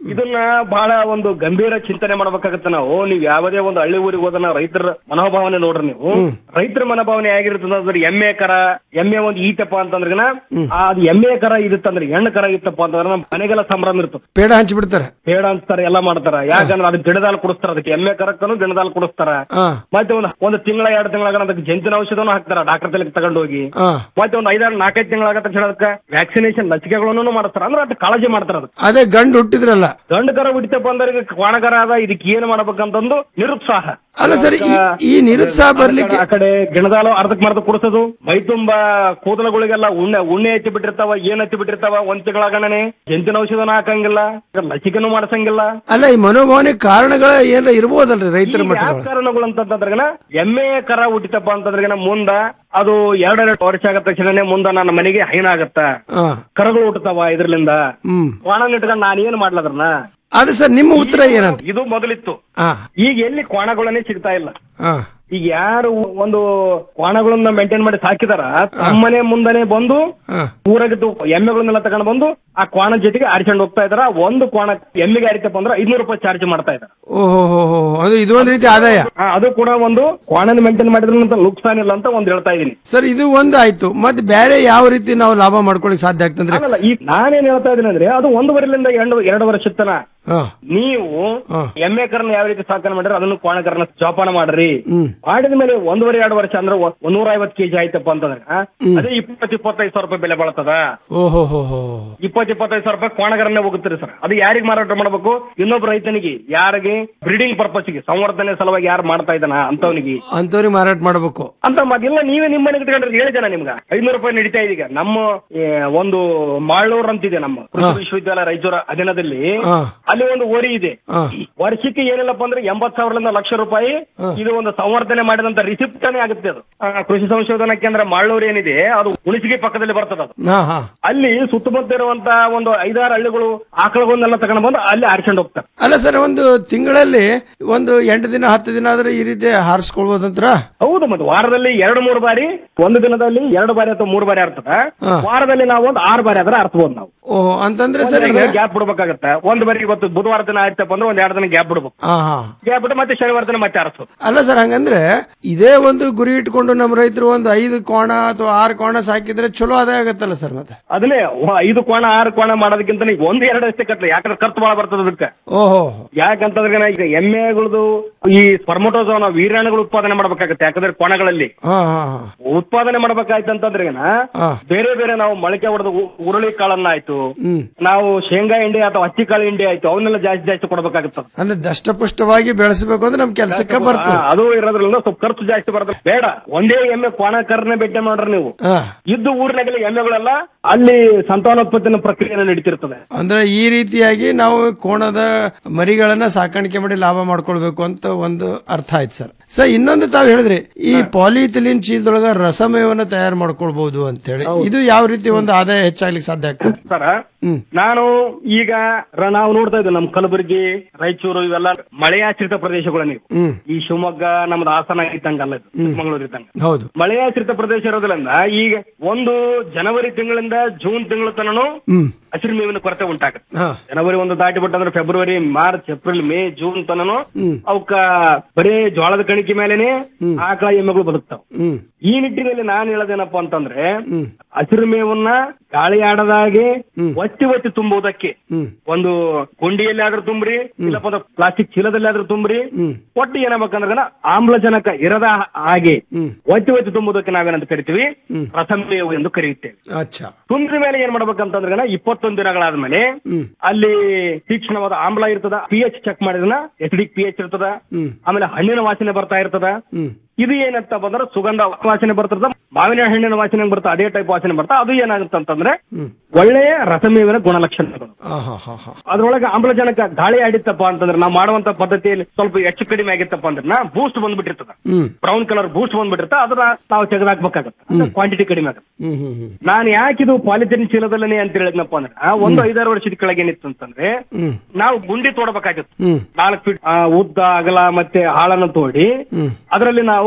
Speaker 21: ಇದನ್ನ ಬಹಳ ಒಂದು ಗಂಭೀರ ಚಿಂತನೆ ಮಾಡ್ಬೇಕಾಗತ್ತೆ ನಾವು ನೀವ್ ಯಾವುದೇ ಒಂದು ಹಳ್ಳಿ ಊರಿಗೆ ಹೋದ ರೈತರ ಮನೋಭಾವನೆ ನೋಡ್ರಿ ನೀವು ರೈತರ ಮನೋಭಾವನೆ ಹೇಗಿರ್ತದ ಅಂದ್ರೆ ಎಮ್ಮೆ ಕರ ಎಮ್ಮೆ ಒಂದು ಈತಪ್ಪ ಅಂತಂದ್ರಗನ ಆ, ಅದು ಎಮ್ಮೆ ಕರ ಇದಿತ್ತಂದ್ರೆ ಹೆಣ್ಣು ಕರ ಇತ್ತಪ್ಪ ಅಂತಂದ್ರೆ ನಮ್ಮ ಮನೆಗೆಲ್ಲ ಸಂಭ್ರಮ ಇರ್ತದೆ
Speaker 20: ಪೇಡ ಹಂಚ್ಬಿಡ್ತಾರೆ
Speaker 21: ಬೇಡ ಅಂತಾರೆ ಎಲ್ಲ ಮಾಡ್ತಾರ ಯಾಕಂದ್ರೆ ಅದು ಗಿಡದಾಲ್ ಕುಡಿಸ್ತಾರ ಅದಕ್ಕೆ ಎಮ್ಮೆ ಕರಕ್ಕನು ಗಿಡದಾಲ್ ಕುಡಿಸ್ತಾರ
Speaker 20: ಹಾ
Speaker 21: ಮತ್ತೆ ಒಂದು ಒಂದು ತಿಂಗಳ ಎರಡು ತಿಂಗಳ ಅದಕ್ಕೆ ಜಂತಿನ ಔಷಧನು ಹಾಕ್ತಾರ ಡಾಕ್ಟರ್ ತಲೆಗೆ ತಗೊಂಡು ಹೋಗಿ
Speaker 20: ಹಾ
Speaker 21: ಮತ್ತೆ ಒಂದು ಐದಾರು ನಾಲ್ಕೈದು ತಿಂಗಳಾಗ ತಕ್ಷಣ ಅದಕ್ಕೆ ವ್ಯಾಕ್ಸಿನೇಷನ್ ಲಸಿಕೆಗಳನ್ನು ಮಾಡ್ತಾರ ಅಂದ್ರೆ ಅದು ಕಾಳಜಿ ಮಾಡ್ತಾರ ಅದಕ್ಕೆ
Speaker 20: ಅದೇ ಗಂಡು ಹುಟ್ಟಿದ್ರಲ್ಲ
Speaker 21: ಗಂಡು ಕರ ಬಿಡ್ತಪ್ಪ ಅಂದ್ರೆ ಇದಕ್ಕೆ ಕ್ವಾಣಕರ ಅದ ಇದಕ್ಕೆ ಏನ್ ಮಾಡ್ಬೇಕಂತಂದು ನಿರುತ್ಸಾಹ
Speaker 20: ಅಲ್ಲ ಸರ್ ಈ- ಈ ನಿರುತ್ಸಾಹ ಬರ್ಲಿಕ್ಕೆ
Speaker 21: ಆ ಕಡೆ ಗಿಣದಾಲು ಅರ್ಧಕ್ ಮರ್ದ ಕುಡಿಸೋದು ಮೈ ತುಂಬಾ ಕೂದಲುಗಳಿಗೆಲ್ಲ ಉಣ್ಣೆ ಉಣ್ಣೆ ಹಚ್ಚಿ ಬಿಟ್ಟಿರ್ತಾವ ಏನ್ ಹಚ್ಚಿ ಬಿಟ್ಟಿರ್ತಾವ ಒಂದ್ ತಿಂಗಳಾಗಣನೆ ಜಂತಿನ ಔಷಧನ ಹಾಕಂಗಿಲ್ಲ ಲಸಿಕೆನೂ ಮಾಡ್ಸಂಗಿಲ್ಲ
Speaker 20: ಅಲ್ಲ ಈ ಮನೋಭಾವನೆ ಕಾರಣಗಳ ಏನಾರ ಇರ್ಬೋದಲ್ರಿ ರೈತರ
Speaker 21: ಈ
Speaker 20: ಮಟ್ಟಗಳು
Speaker 21: ಯಾವ ಕಾರಣಗಳು ಅಂತಂದ್ರಗನ ಎಮ್ಮೆ ಕರ ಹುಟ್ಟಿತಪ್ಪ ಅಂತಂದ್ರಗನ ಮುಂದ ಅದು ಎರಡೆರಡು ವರ್ಷ ಆಗದ ತಕ್ಷಣನೇ ಮುಂದ ನನ್ನ ಮನೆಗೆ ಹೈನ ಆಗತ್ತ
Speaker 20: ಹಾ
Speaker 21: ಕರಗಳು ಹುಟ್ಟತಾವ ಇದ್ರಲಿಂದ
Speaker 20: ಹ್ಮ್
Speaker 21: ಕ್ವಾಣ ಇಟ್ಕೊಂಡ್ ನಾನು ಏನ್ ಮಾಡ್ಲದ್ರನ
Speaker 20: ಅದು ಸರ್ ನಿಮ್ಮ ಉತ್ತರ ಏನಂತ
Speaker 21: ಇದು ಮೊದಲಿತ್ತು
Speaker 20: ಹಾ
Speaker 21: ಈಗ ಎಲ್ಲಿ ಕ್ವಾಣಗಳನ್ನೇ ಸಿಗ್ತಾ ಇಲ್ಲ
Speaker 20: ಹಾ
Speaker 21: ಈಗ ಯಾರು ಒಂದು ಕ್ವಾಣಗಳನ್ನ ಮೇಂಟೈನ್ ಮಾಡಿ ಸಾಕಿದಾರ ತಮ್ಮನೆ ಮುಂದನೆ ಬಂದು
Speaker 20: ಹಾ
Speaker 21: ಊರಾಗಿದ್ದು ಎಮ್ಮೆಗಳನ್ನೆಲ್ಲ ತಗೊಂಡು ಬಂದು ಆ ಕ್ವಾಣ ಜೊತೆಗೆ ಆರಿಸ್ಕೊಂಡು ಹೋಗ್ತಾ ಇದಾರ ಒಂದು ಕ್ವಾಣ ಎಮ್ಮೆಗೆ ಆರಿತಪ್ಪ ಅಂದ್ರೆ ಐದ್ನೂರು ರೂಪಾಯಿ ಚಾರ್ಜ್ ಮಾಡ್ತಾ ಇದಾರೆ
Speaker 20: ಓಹೋ ಹೋ ಹೋ ಅದು ಇದು ಒಂದ್ ರೀತಿ ಆದಾಯ
Speaker 21: ಆ, ಅದು ಕೂಡ ಒಂದು ಕ್ವಾಣನ ಮೇಂಟೈನ್ ಮಾಡಿದ್ರಂತ ನುಕ್ಸಾನ್ ಇಲ್ಲ ಅಂತ ಒಂದ್ ಹೇಳ್ತಾ ಇದೀನಿ
Speaker 20: ಸರ್ ಇದು ಒಂದು ಆಯ್ತು ಮತ್ತೆ ಬೇರೆ ಯಾವ ರೀತಿ ನಾವು ಲಾಭ ಮಾಡ್ಕೊಳಕ್ ಸಾಧ್ಯ ಆಗ್ತಂದ್ರೆ
Speaker 21: ಅಲ್ಲಲ್ಲ ಈ ನಾನೇನ್ ಹೇಳ್ತಾ ಇದೀನಿ ಅಂದ್ರೆ ಅದು ಒಂದೂವರೆಲಿಂದ ಎರಡು ಎರಡು ವರ್ಷದ ತನ
Speaker 20: ಹಾ
Speaker 21: ನೀವು
Speaker 20: ಹಾ.
Speaker 21: ಎಮ್ಮೆ ಕರನ್ನ ಯಾವ ರೀತಿ ಸಾಕಣೆ ಮಾಡಿದ್ರೆ ಅದನ್ನು ಕ್ವಾಣಕರನ್ನ ಜೋಪಾನ ಮಾಡ್ರಿ
Speaker 20: ಹ್ಮ್
Speaker 21: ಮಾಡಿದ ಮೇಲೆ ಒಂದೂವರೆ ಎರಡು ವರ್ಷ ಅಂದ್ರೆ ಒ- ನೂರ ಐವತ್ತು ಕೆಜಿ ಆಯ್ತಪ್ಪ ಅಂತಂದ್ರೆ ಆ, ಅದೇ ಇಪ್ಪತ್ತು ಇಪ್ಪತ್ತೈದು ಸಾವಿರ ರೂಪಾಯಿ ಬೆಲೆ ಬಾಳ್ತದ
Speaker 20: ಓಹೋ ಹೋ ಹೋ
Speaker 21: ಇಪ್ಪತ್ತು ಇಪ್ಪತ್ತೈದು ಸಾವಿರ ರೂಪಾಯಿ ಕ್ವಾಣಗರನ್ನೇ ಹೋಗುತ್ತೀರಿ ಸರ್ ಅದು ಯಾರಿಗೆ ಮಾರಾಟ ಮಾಡಬೇಕು ಇನ್ನೊಬ್ಬ ರೈತನಿಗೆ ಯಾರಿಗೆ ಬ್ರೀಡಿಂಗ್ ಪರ್ಪಸ್ಗೆ ಸಂವರ್ಧನೆ ಸಲುವಾಗಿ ಯಾರು ಮಾಡ್ತಾ ಇದ್ದಾನ ಅಂತವನಿಗೆ
Speaker 20: ಅಂತವ್ರಿಗೆ ಮಾರಾಟ ಮಾಡ್ಬೇಕು
Speaker 21: ಅಂತ ಮೊದಲ ನೀವೇ ನಿಮ್ಮ ಮನೆಗೆ ಇಟ್ಕೊಂಡ್ರೆ ಹೇಳಿ ಜನ ನಿಮ್ಗ ಐನೂರು ರೂಪಾಯಿ ನಡೀತಾ ಇದೀಗ ನಮ್ಮ ಏ, ಒಂದು ಮಾಳೂರ್ ಅಂತಿದೆ ನಮ್ಮ ಕೃಷಿ ವಿಶ್ವವಿದ್ಯಾಲಯ ರಾಯಚೂರು ಅಧೀನದಲ್ಲಿ
Speaker 20: ಹಾ.
Speaker 21: ಅಲ್ಲಿ ಒಂದು ಓರಿ ಇದೆ
Speaker 20: ಹಾ.
Speaker 21: ವರ್ಷಕ್ಕೆ ಏನಿಲ್ಲಪ್ಪ ಅಂದ್ರೆ ಎಂಬತ್ ಸಾವಿರದಿಂದ ಲಕ್ಷ ರೂಪಾಯಿ ಇದು ಒಂದು ಸಂವರ್ಧನೆ ಮಾಡಿದಂತ ರಿಸಿಪ್ಟನೇ ಆಗುತ್ತೆ ಅದು ಆ, ಕೃಷಿ ಸಂಶೋಧನಾ ಕೇಂದ್ರ ಮಾಳೂರು ಏನಿದೆ ಅದು ಹುಣಸಿಗೆ ಪಕ್ಕದಲ್ಲಿ ಬರ್ತದೆ ಅದು
Speaker 20: ಹಾ ಹಾ
Speaker 21: ಅಲ್ಲಿ ಸುತ್ತಮುತ್ತ ಇರುವಂತ ಒಂದು ಐದಾರು ಹಳ್ಳಿಗಳು ಆಕಳಗಳನ್ನೆಲ್ಲ ತಗೊಂಡು ಬಂದು ಅಲ್ಲಿ ಆರಿಸ್ಕೊಂಡು ಹೋಗ್ತಾರೆ
Speaker 20: ಅಲ್ಲ ಸರ್ ಒಂದು ತಿಂಗಳಲ್ಲಿ ಒಂದು ಎಂಟು ದಿನ ಹತ್ತು ದಿನ ಆದ್ರೆ ಈ ರೀತಿ ಹಾರಿಸ್ಕೊಳ್ಬೋದಂತ್ರ
Speaker 21: ಹೌದು ಮತ್ತೆ ವಾರದಲ್ಲಿ ಎರಡು ಮೂರು ಬಾರಿ ಒಂದು ದಿನದಲ್ಲಿ ಎರಡು ಬಾರಿ ಅಥವಾ ಮೂರು ಬಾರಿ ಆರ್ತದ ವಾರದಲ್ಲಿ ನಾವು ಒಂದು ಆರು ಬಾರಿ ಆದ್ರೆ ಆರ್ತಬಹುದು ನಾವು
Speaker 20: ಓಹೋ ಅಂತಂದ್ರೆ ಸರ್ ಈಗ
Speaker 21: ಗ್ಯಾಪ್ ಬಿಡ್ಬೇಕಾಗತ್ತೆ ಒಂದ್ ಬಾರಿ ಇವತ್ತು ಬುಧವಾರ ದಿನ ಆಯ್ತಪ್ಪ ಅಂದ್ರೆ ಒಂದ್ ಎರಡು ದಿನ ಗ್ಯಾಪ್ ಬಿಡ್ಬೇಕು
Speaker 20: ಹಾ ಹಾ
Speaker 21: ಗ್ಯಾಪ್ ಬಿಟ್ಟು ಮತ್ತೆ ಶನಿವಾರ ದಿನ ಮತ್ತೆ ಆರಿಸ್ಬೋದು
Speaker 20: ಅಲ್ಲ ಸರ್ ಹಂಗಂದ್ರೆ ಇದೇ ಒಂದು ಗುರಿ ಇಟ್ಕೊಂಡು ನಮ್ಮ ರೈತರು ಒಂದು ಐದು ಕೋಣ ಅಥವಾ ಆರು ಕೋಣ ಸಾಕಿದ್ರೆ ಚಲೋ ಆದಾಯ ಆಗತ್ತಲ್ಲ ಸರ್ ಮತ್ತೆ
Speaker 21: ಅದನ್ನೇ ವ- ಐದು ಕೋಣ ಆರು ಕೋಣ ಮಾಡೋದಕ್ಕಿಂತ ನೀವು ಒಂದ್ ಎರಡು ಅಷ್ಟೇ ಕಟ್ಲಿ ಯಾಕಂದ್ರೆ ಖರ್ಚು ಬಹಳ ಬರ್ತದೆ ಅದಕ್ಕೆ
Speaker 20: ಓಹೋ
Speaker 21: ಯಾಕಂತಂದ್ರೆ ಈಗ ಎಮ್ಮೆಗಳದು ಈ ಸ್ಪರ್ಮೋಟೋಸೋನ ವೀರ್ಯಾಣುಗಳು ಉತ್ಪಾದನೆ ಮಾಡ್ಬೇಕಾಗತ್ತೆ ಯಾಕಂದ್ರೆ ಕೋಣಗಳಲ್ಲಿ
Speaker 20: ಹಾ ಹಾ ಹಾ
Speaker 21: ಉತ್ಪಾದನೆ ಮಾಡ್ಬೇಕಾಯ್ತು ಅಂತಂದ್ರೆ
Speaker 20: ಹಾ.
Speaker 21: ಬೇರೆ ಬೇರೆ ನಾವು ಮೊಳಕೆ ಹೊಡೆದು ಹುರುಳಿ ಕಾಳನ್ನ ಆಯ್ತು
Speaker 20: ಹ್ಮ್
Speaker 21: ನಾವು ಶೇಂಗಾ ಹಿಂಡಿ ಅಥವಾ ಹತ್ತಿ ಕಾಳು ಹಿಂಡಿ ಆಯ್ತು ಅವನ್ನೆಲ್ಲ ಜಾಸ್ತಿ ಜಾಸ್ತಿ ಕೊಡ್ಬೇಕಾಗುತ್ತದೆ
Speaker 20: ಅಂದ್ರೆ ದಷ್ಟಪುಷ್ಟವಾಗಿ ಬೆಳೆಸಬೇಕು ಅಂದ್ರೆ ನಮ್ ಕೆಲ್ಸಕ್ಕೆ ಬರ್ತದೆ
Speaker 21: ಅದು ಇರೋದ್ರಿಂದ ಸ್ವಲ್ಪ ಖರ್ಚು ಜಾಸ್ತಿ ಬರ್ತದೆ ಬೇಡ ಒಂದೇ ಎಮ್ಮೆ ಕೋಣ ಕರ್ನೆ ಭೇಟಿ ಮಾಡ್ರಿ ನೀವು
Speaker 20: ಹಾ
Speaker 21: ಇದ್ದು ಊರಿನಾಗಲಿ ಎಮ್ಮೆಗಳೆಲ್ಲ ಅಲ್ಲಿ ಸಂತಾನೋತ್ಪತ್ತಿನ ಪ್ರಕ್ರಿಯೆ ನಡೀತಿರ್ತದೆ
Speaker 20: ಅಂದ್ರೆ ಈ ರೀತಿಯಾಗಿ ನಾವು ಕೋಣದ ಮರಿಗಳನ್ನ ಸಾಕಾಣಿಕೆ ಮಾಡಿ ಲಾಭ ಮಾಡ್ಕೊಳ್ಬೇಕು ಅಂತ ಒಂದು ಅರ್ಥ ಆಯ್ತು ಸರ್ ಸರ್ ಇನ್ನೊಂದು ತಾವು ಹೇಳಿದ್ರಿ ಈ ಪಾಲಿಥಿಲಿನ್ ಚೀಲದೊಳಗ ರಸಮೇವನ್ನ ತಯಾರು ಮಾಡ್ಕೊಳ್ಬಹುದು ಅಂತ ಹೇಳಿ ಇದು ಯಾವ ರೀತಿ ಒಂದು ಆದಾಯ ಹೆಚ್ಚಾಗ್ಲಿಕ್ಕೆ ಸಾಧ್ಯ ಆಗ್ತದೆ
Speaker 21: ಸರ
Speaker 20: ಹ್ಮ್
Speaker 21: ನಾನು ಈಗ ರ- ನಾವು ನೋಡ್ತಾ ಇದ್ದೇವೆ ನಮ್ಮ ಕಲಬುರಗಿ ರಾಯಚೂರು ಇವೆಲ್ಲ ಮಳೆಯಾಶ್ರಿತ ಪ್ರದೇಶಗಳು ನೀವು
Speaker 20: ಹ್ಮ್
Speaker 21: ಈ ಶಿವಮೊಗ್ಗ ನಮ್ದು ಹಾಸನ ಇದ್ದಂಗಲ್ಲ ಇದು ಚಿಕ್ಕಮಗಳೂರು ಇದ್ದಂಗ
Speaker 20: ಹೌದು
Speaker 21: ಮಳೆಯಾಶ್ರಿತ ಪ್ರದೇಶ ಇರೋದ್ರಿಂದ ಈಗ ಒಂದು ಜನವರಿ ತಿಂಗಳಿಂದ ಜೂನ್ ತಿಂಗಳ ತನನು
Speaker 20: ಹ್ಮ್
Speaker 21: ಹಸಿರು ಮೇವಿನ ಕೊರತೆ ಉಂಟಾಗುತ್ತೆ
Speaker 20: ಹಾ
Speaker 21: ಜನವರಿ ಒಂದು ದಾಟಿ ಬಿಟ್ಟಂದ್ರೆ ಫೆಬ್ರವರಿ ಮಾರ್ಚ್ ಏಪ್ರಿಲ್ ಮೇ ಜೂನ್ ತನನು
Speaker 20: ಹ್ಮ್
Speaker 21: ಅವಕ್ಕ ಬರೀ ಜೋಳದ ಕಣಿಕೆ ಮೇಲೆನೆ ಆಕಳ ಎಮ್ಮೆಗಳು ಬದುಕ್ತಾವ
Speaker 20: ಹ್ಮ್
Speaker 21: ಈ ನಿಟ್ಟಿನಲ್ಲಿ ನಾನು ಹೇಳೋದೇನಪ್ಪ ಅಂತಂದ್ರೆ
Speaker 20: ಹ್ಮ್
Speaker 21: ಹಸಿರು ಮೇವನ್ನ ಗಾಳಿ ಆಡದಾಗೆ ಒತ್ತಿ ಒತ್ತಿ ತುಂಬುವುದಕ್ಕೆ
Speaker 20: ಹ್ಮ್
Speaker 21: ಒಂದು ಗುಂಡಿಯಲ್ಲಿ ಆದ್ರೂ ತುಂಬ್ರಿ ಇಲ್ಲಪ್ಪ ಅಂದ್ರೆ ಪ್ಲಾಸ್ಟಿಕ್ ಚೀಲದಲ್ಲಿ ಆದ್ರೂ ತುಂಬ್ರಿ
Speaker 20: ಹ್ಮ್
Speaker 21: ಒಟ್ಟು ಏನಾಗ್ಬೇಕಂದ್ರೆ ಆಮ್ಲಜನಕ ಇರದ ಹಾಗೆ
Speaker 20: ಹ್ಮ್
Speaker 21: ಒತ್ತಿ ಒತ್ತಿ ತುಂಬುವುದಕ್ಕೆ ನಾವೇನಂತ ಕರಿತೀವಿ
Speaker 20: ಹ್ಮ್
Speaker 21: ರಸಮೇವು ಎಂದು ಕರೆಯುತ್ತೇವೆ
Speaker 20: ಅಚ್ಚಾ
Speaker 21: ತುಂಬಿದ ಮೇಲೆ ಏನ್ ಮಾಡ್ಬೇಕಂತಂದ್ರೆ ಇಪ್ಪತ್ತೊಂದು ದಿನಗಳಾದ್ಮೇಲೆ
Speaker 20: ಹ್ಮ್
Speaker 21: ಅಲ್ಲಿ ತೀಕ್ಷ್ಣವಾದ ಆಮ್ಲ ಇರ್ತದ ಪಿ ಎಚ್ ಚೆಕ್ ಮಾಡಿದ್ನ ಎಸಿಡಿಕ್ ಪಿ ಎಚ್ ಇರ್ತದ
Speaker 20: ಹ್ಮ್
Speaker 21: ಆಮೇಲೆ ಹಣ್ಣಿನ ವಾಸನೆ ಬರ್ತಾ ಇರ್ತದ
Speaker 20: ಹ್ಮ್
Speaker 21: ಇದು ಏನಂತ ಬಂದ್ರೆ ಸುಗಂಧ ವಾಸನೆ ಬರ್ತದ ಮಾವಿನ ಹಣ್ಣಿನ ವಾಸನೆ ಬರ್ತಾ ಅದೇ ಟೈಪ್ ವಾಸನೆ ಬರ್ತಾ ಅದು ಏನಾಗುತ್ತೆ ಅಂತಂದ್ರೆ
Speaker 20: ಹ್ಮ್
Speaker 21: ಒಳ್ಳೆಯ ರಸಮೇವಿನ ಗುಣಲಕ್ಷಣಗಳು
Speaker 20: ಆ ಹಾ ಹಾ ಹಾ
Speaker 21: ಅದ್ರೊಳಗೆ ಆಮ್ಲಜನಕ ಗಾಳಿ ಆಡಿತ್ತಪ್ಪ ಅಂತಂದ್ರೆ ನಾವು ಮಾಡುವಂತ ಪದ್ಧತಿಯಲ್ಲಿ ಸ್ವಲ್ಪ ಹೆಚ್ಚು ಕಡಿಮೆ ಆಗಿತ್ತಪ್ಪ ಅಂದ್ರೆ ಬೂಸ್ಟ್ ಬಂದ್ಬಿಟ್ಟಿರ್ತದ
Speaker 20: ಹ್ಮ್
Speaker 21: ಬ್ರೌನ್ ಕಲರ್ ಬೂಸ್ಟ್ ಬಂದ್ಬಿಟ್ಟಿರ್ತ ಅದನ್ನ ನಾವು ತೆಗೆದಾಕ್ಬೇಕಾಗತ್ತೆ ಕ್ವಾಂಟಿಟಿ ಕಡಿಮೆ ಆಗುತ್ತೆ
Speaker 20: ಹ್ಮ್ ಹ್ಮ್ ಹ್ಮ್
Speaker 21: ನಾನು ಯಾಕೆ ಇದು ಪಾಲಿಥಿನ್ ಚೀಲದಲ್ಲೇ ಅಂತ ಹೇಳಿದ್ನಪ್ಪ ಅಂದ್ರೆ ಆ, ಒಂದು ಐದಾರು ವರ್ಷದ ಕೆಳಗೆ ಏನಿತ್ತು ಅಂತಂದ್ರೆ
Speaker 20: ಹ್ಮ್
Speaker 21: ನಾವು ಗುಂಡಿ ತೋಡಬೇಕಾಗಿತ್ತು
Speaker 20: ಹ್ಮ್
Speaker 21: ನಾಲ್ಕು ಫೀಟ್ ಉದ್ದ ಅಗಲ ಮತ್ತೆ ಆಳನ್ನು ತೋಡಿ
Speaker 20: ಹ್ಮ್
Speaker 21: ಅದರಲ್ಲಿ ನಾವು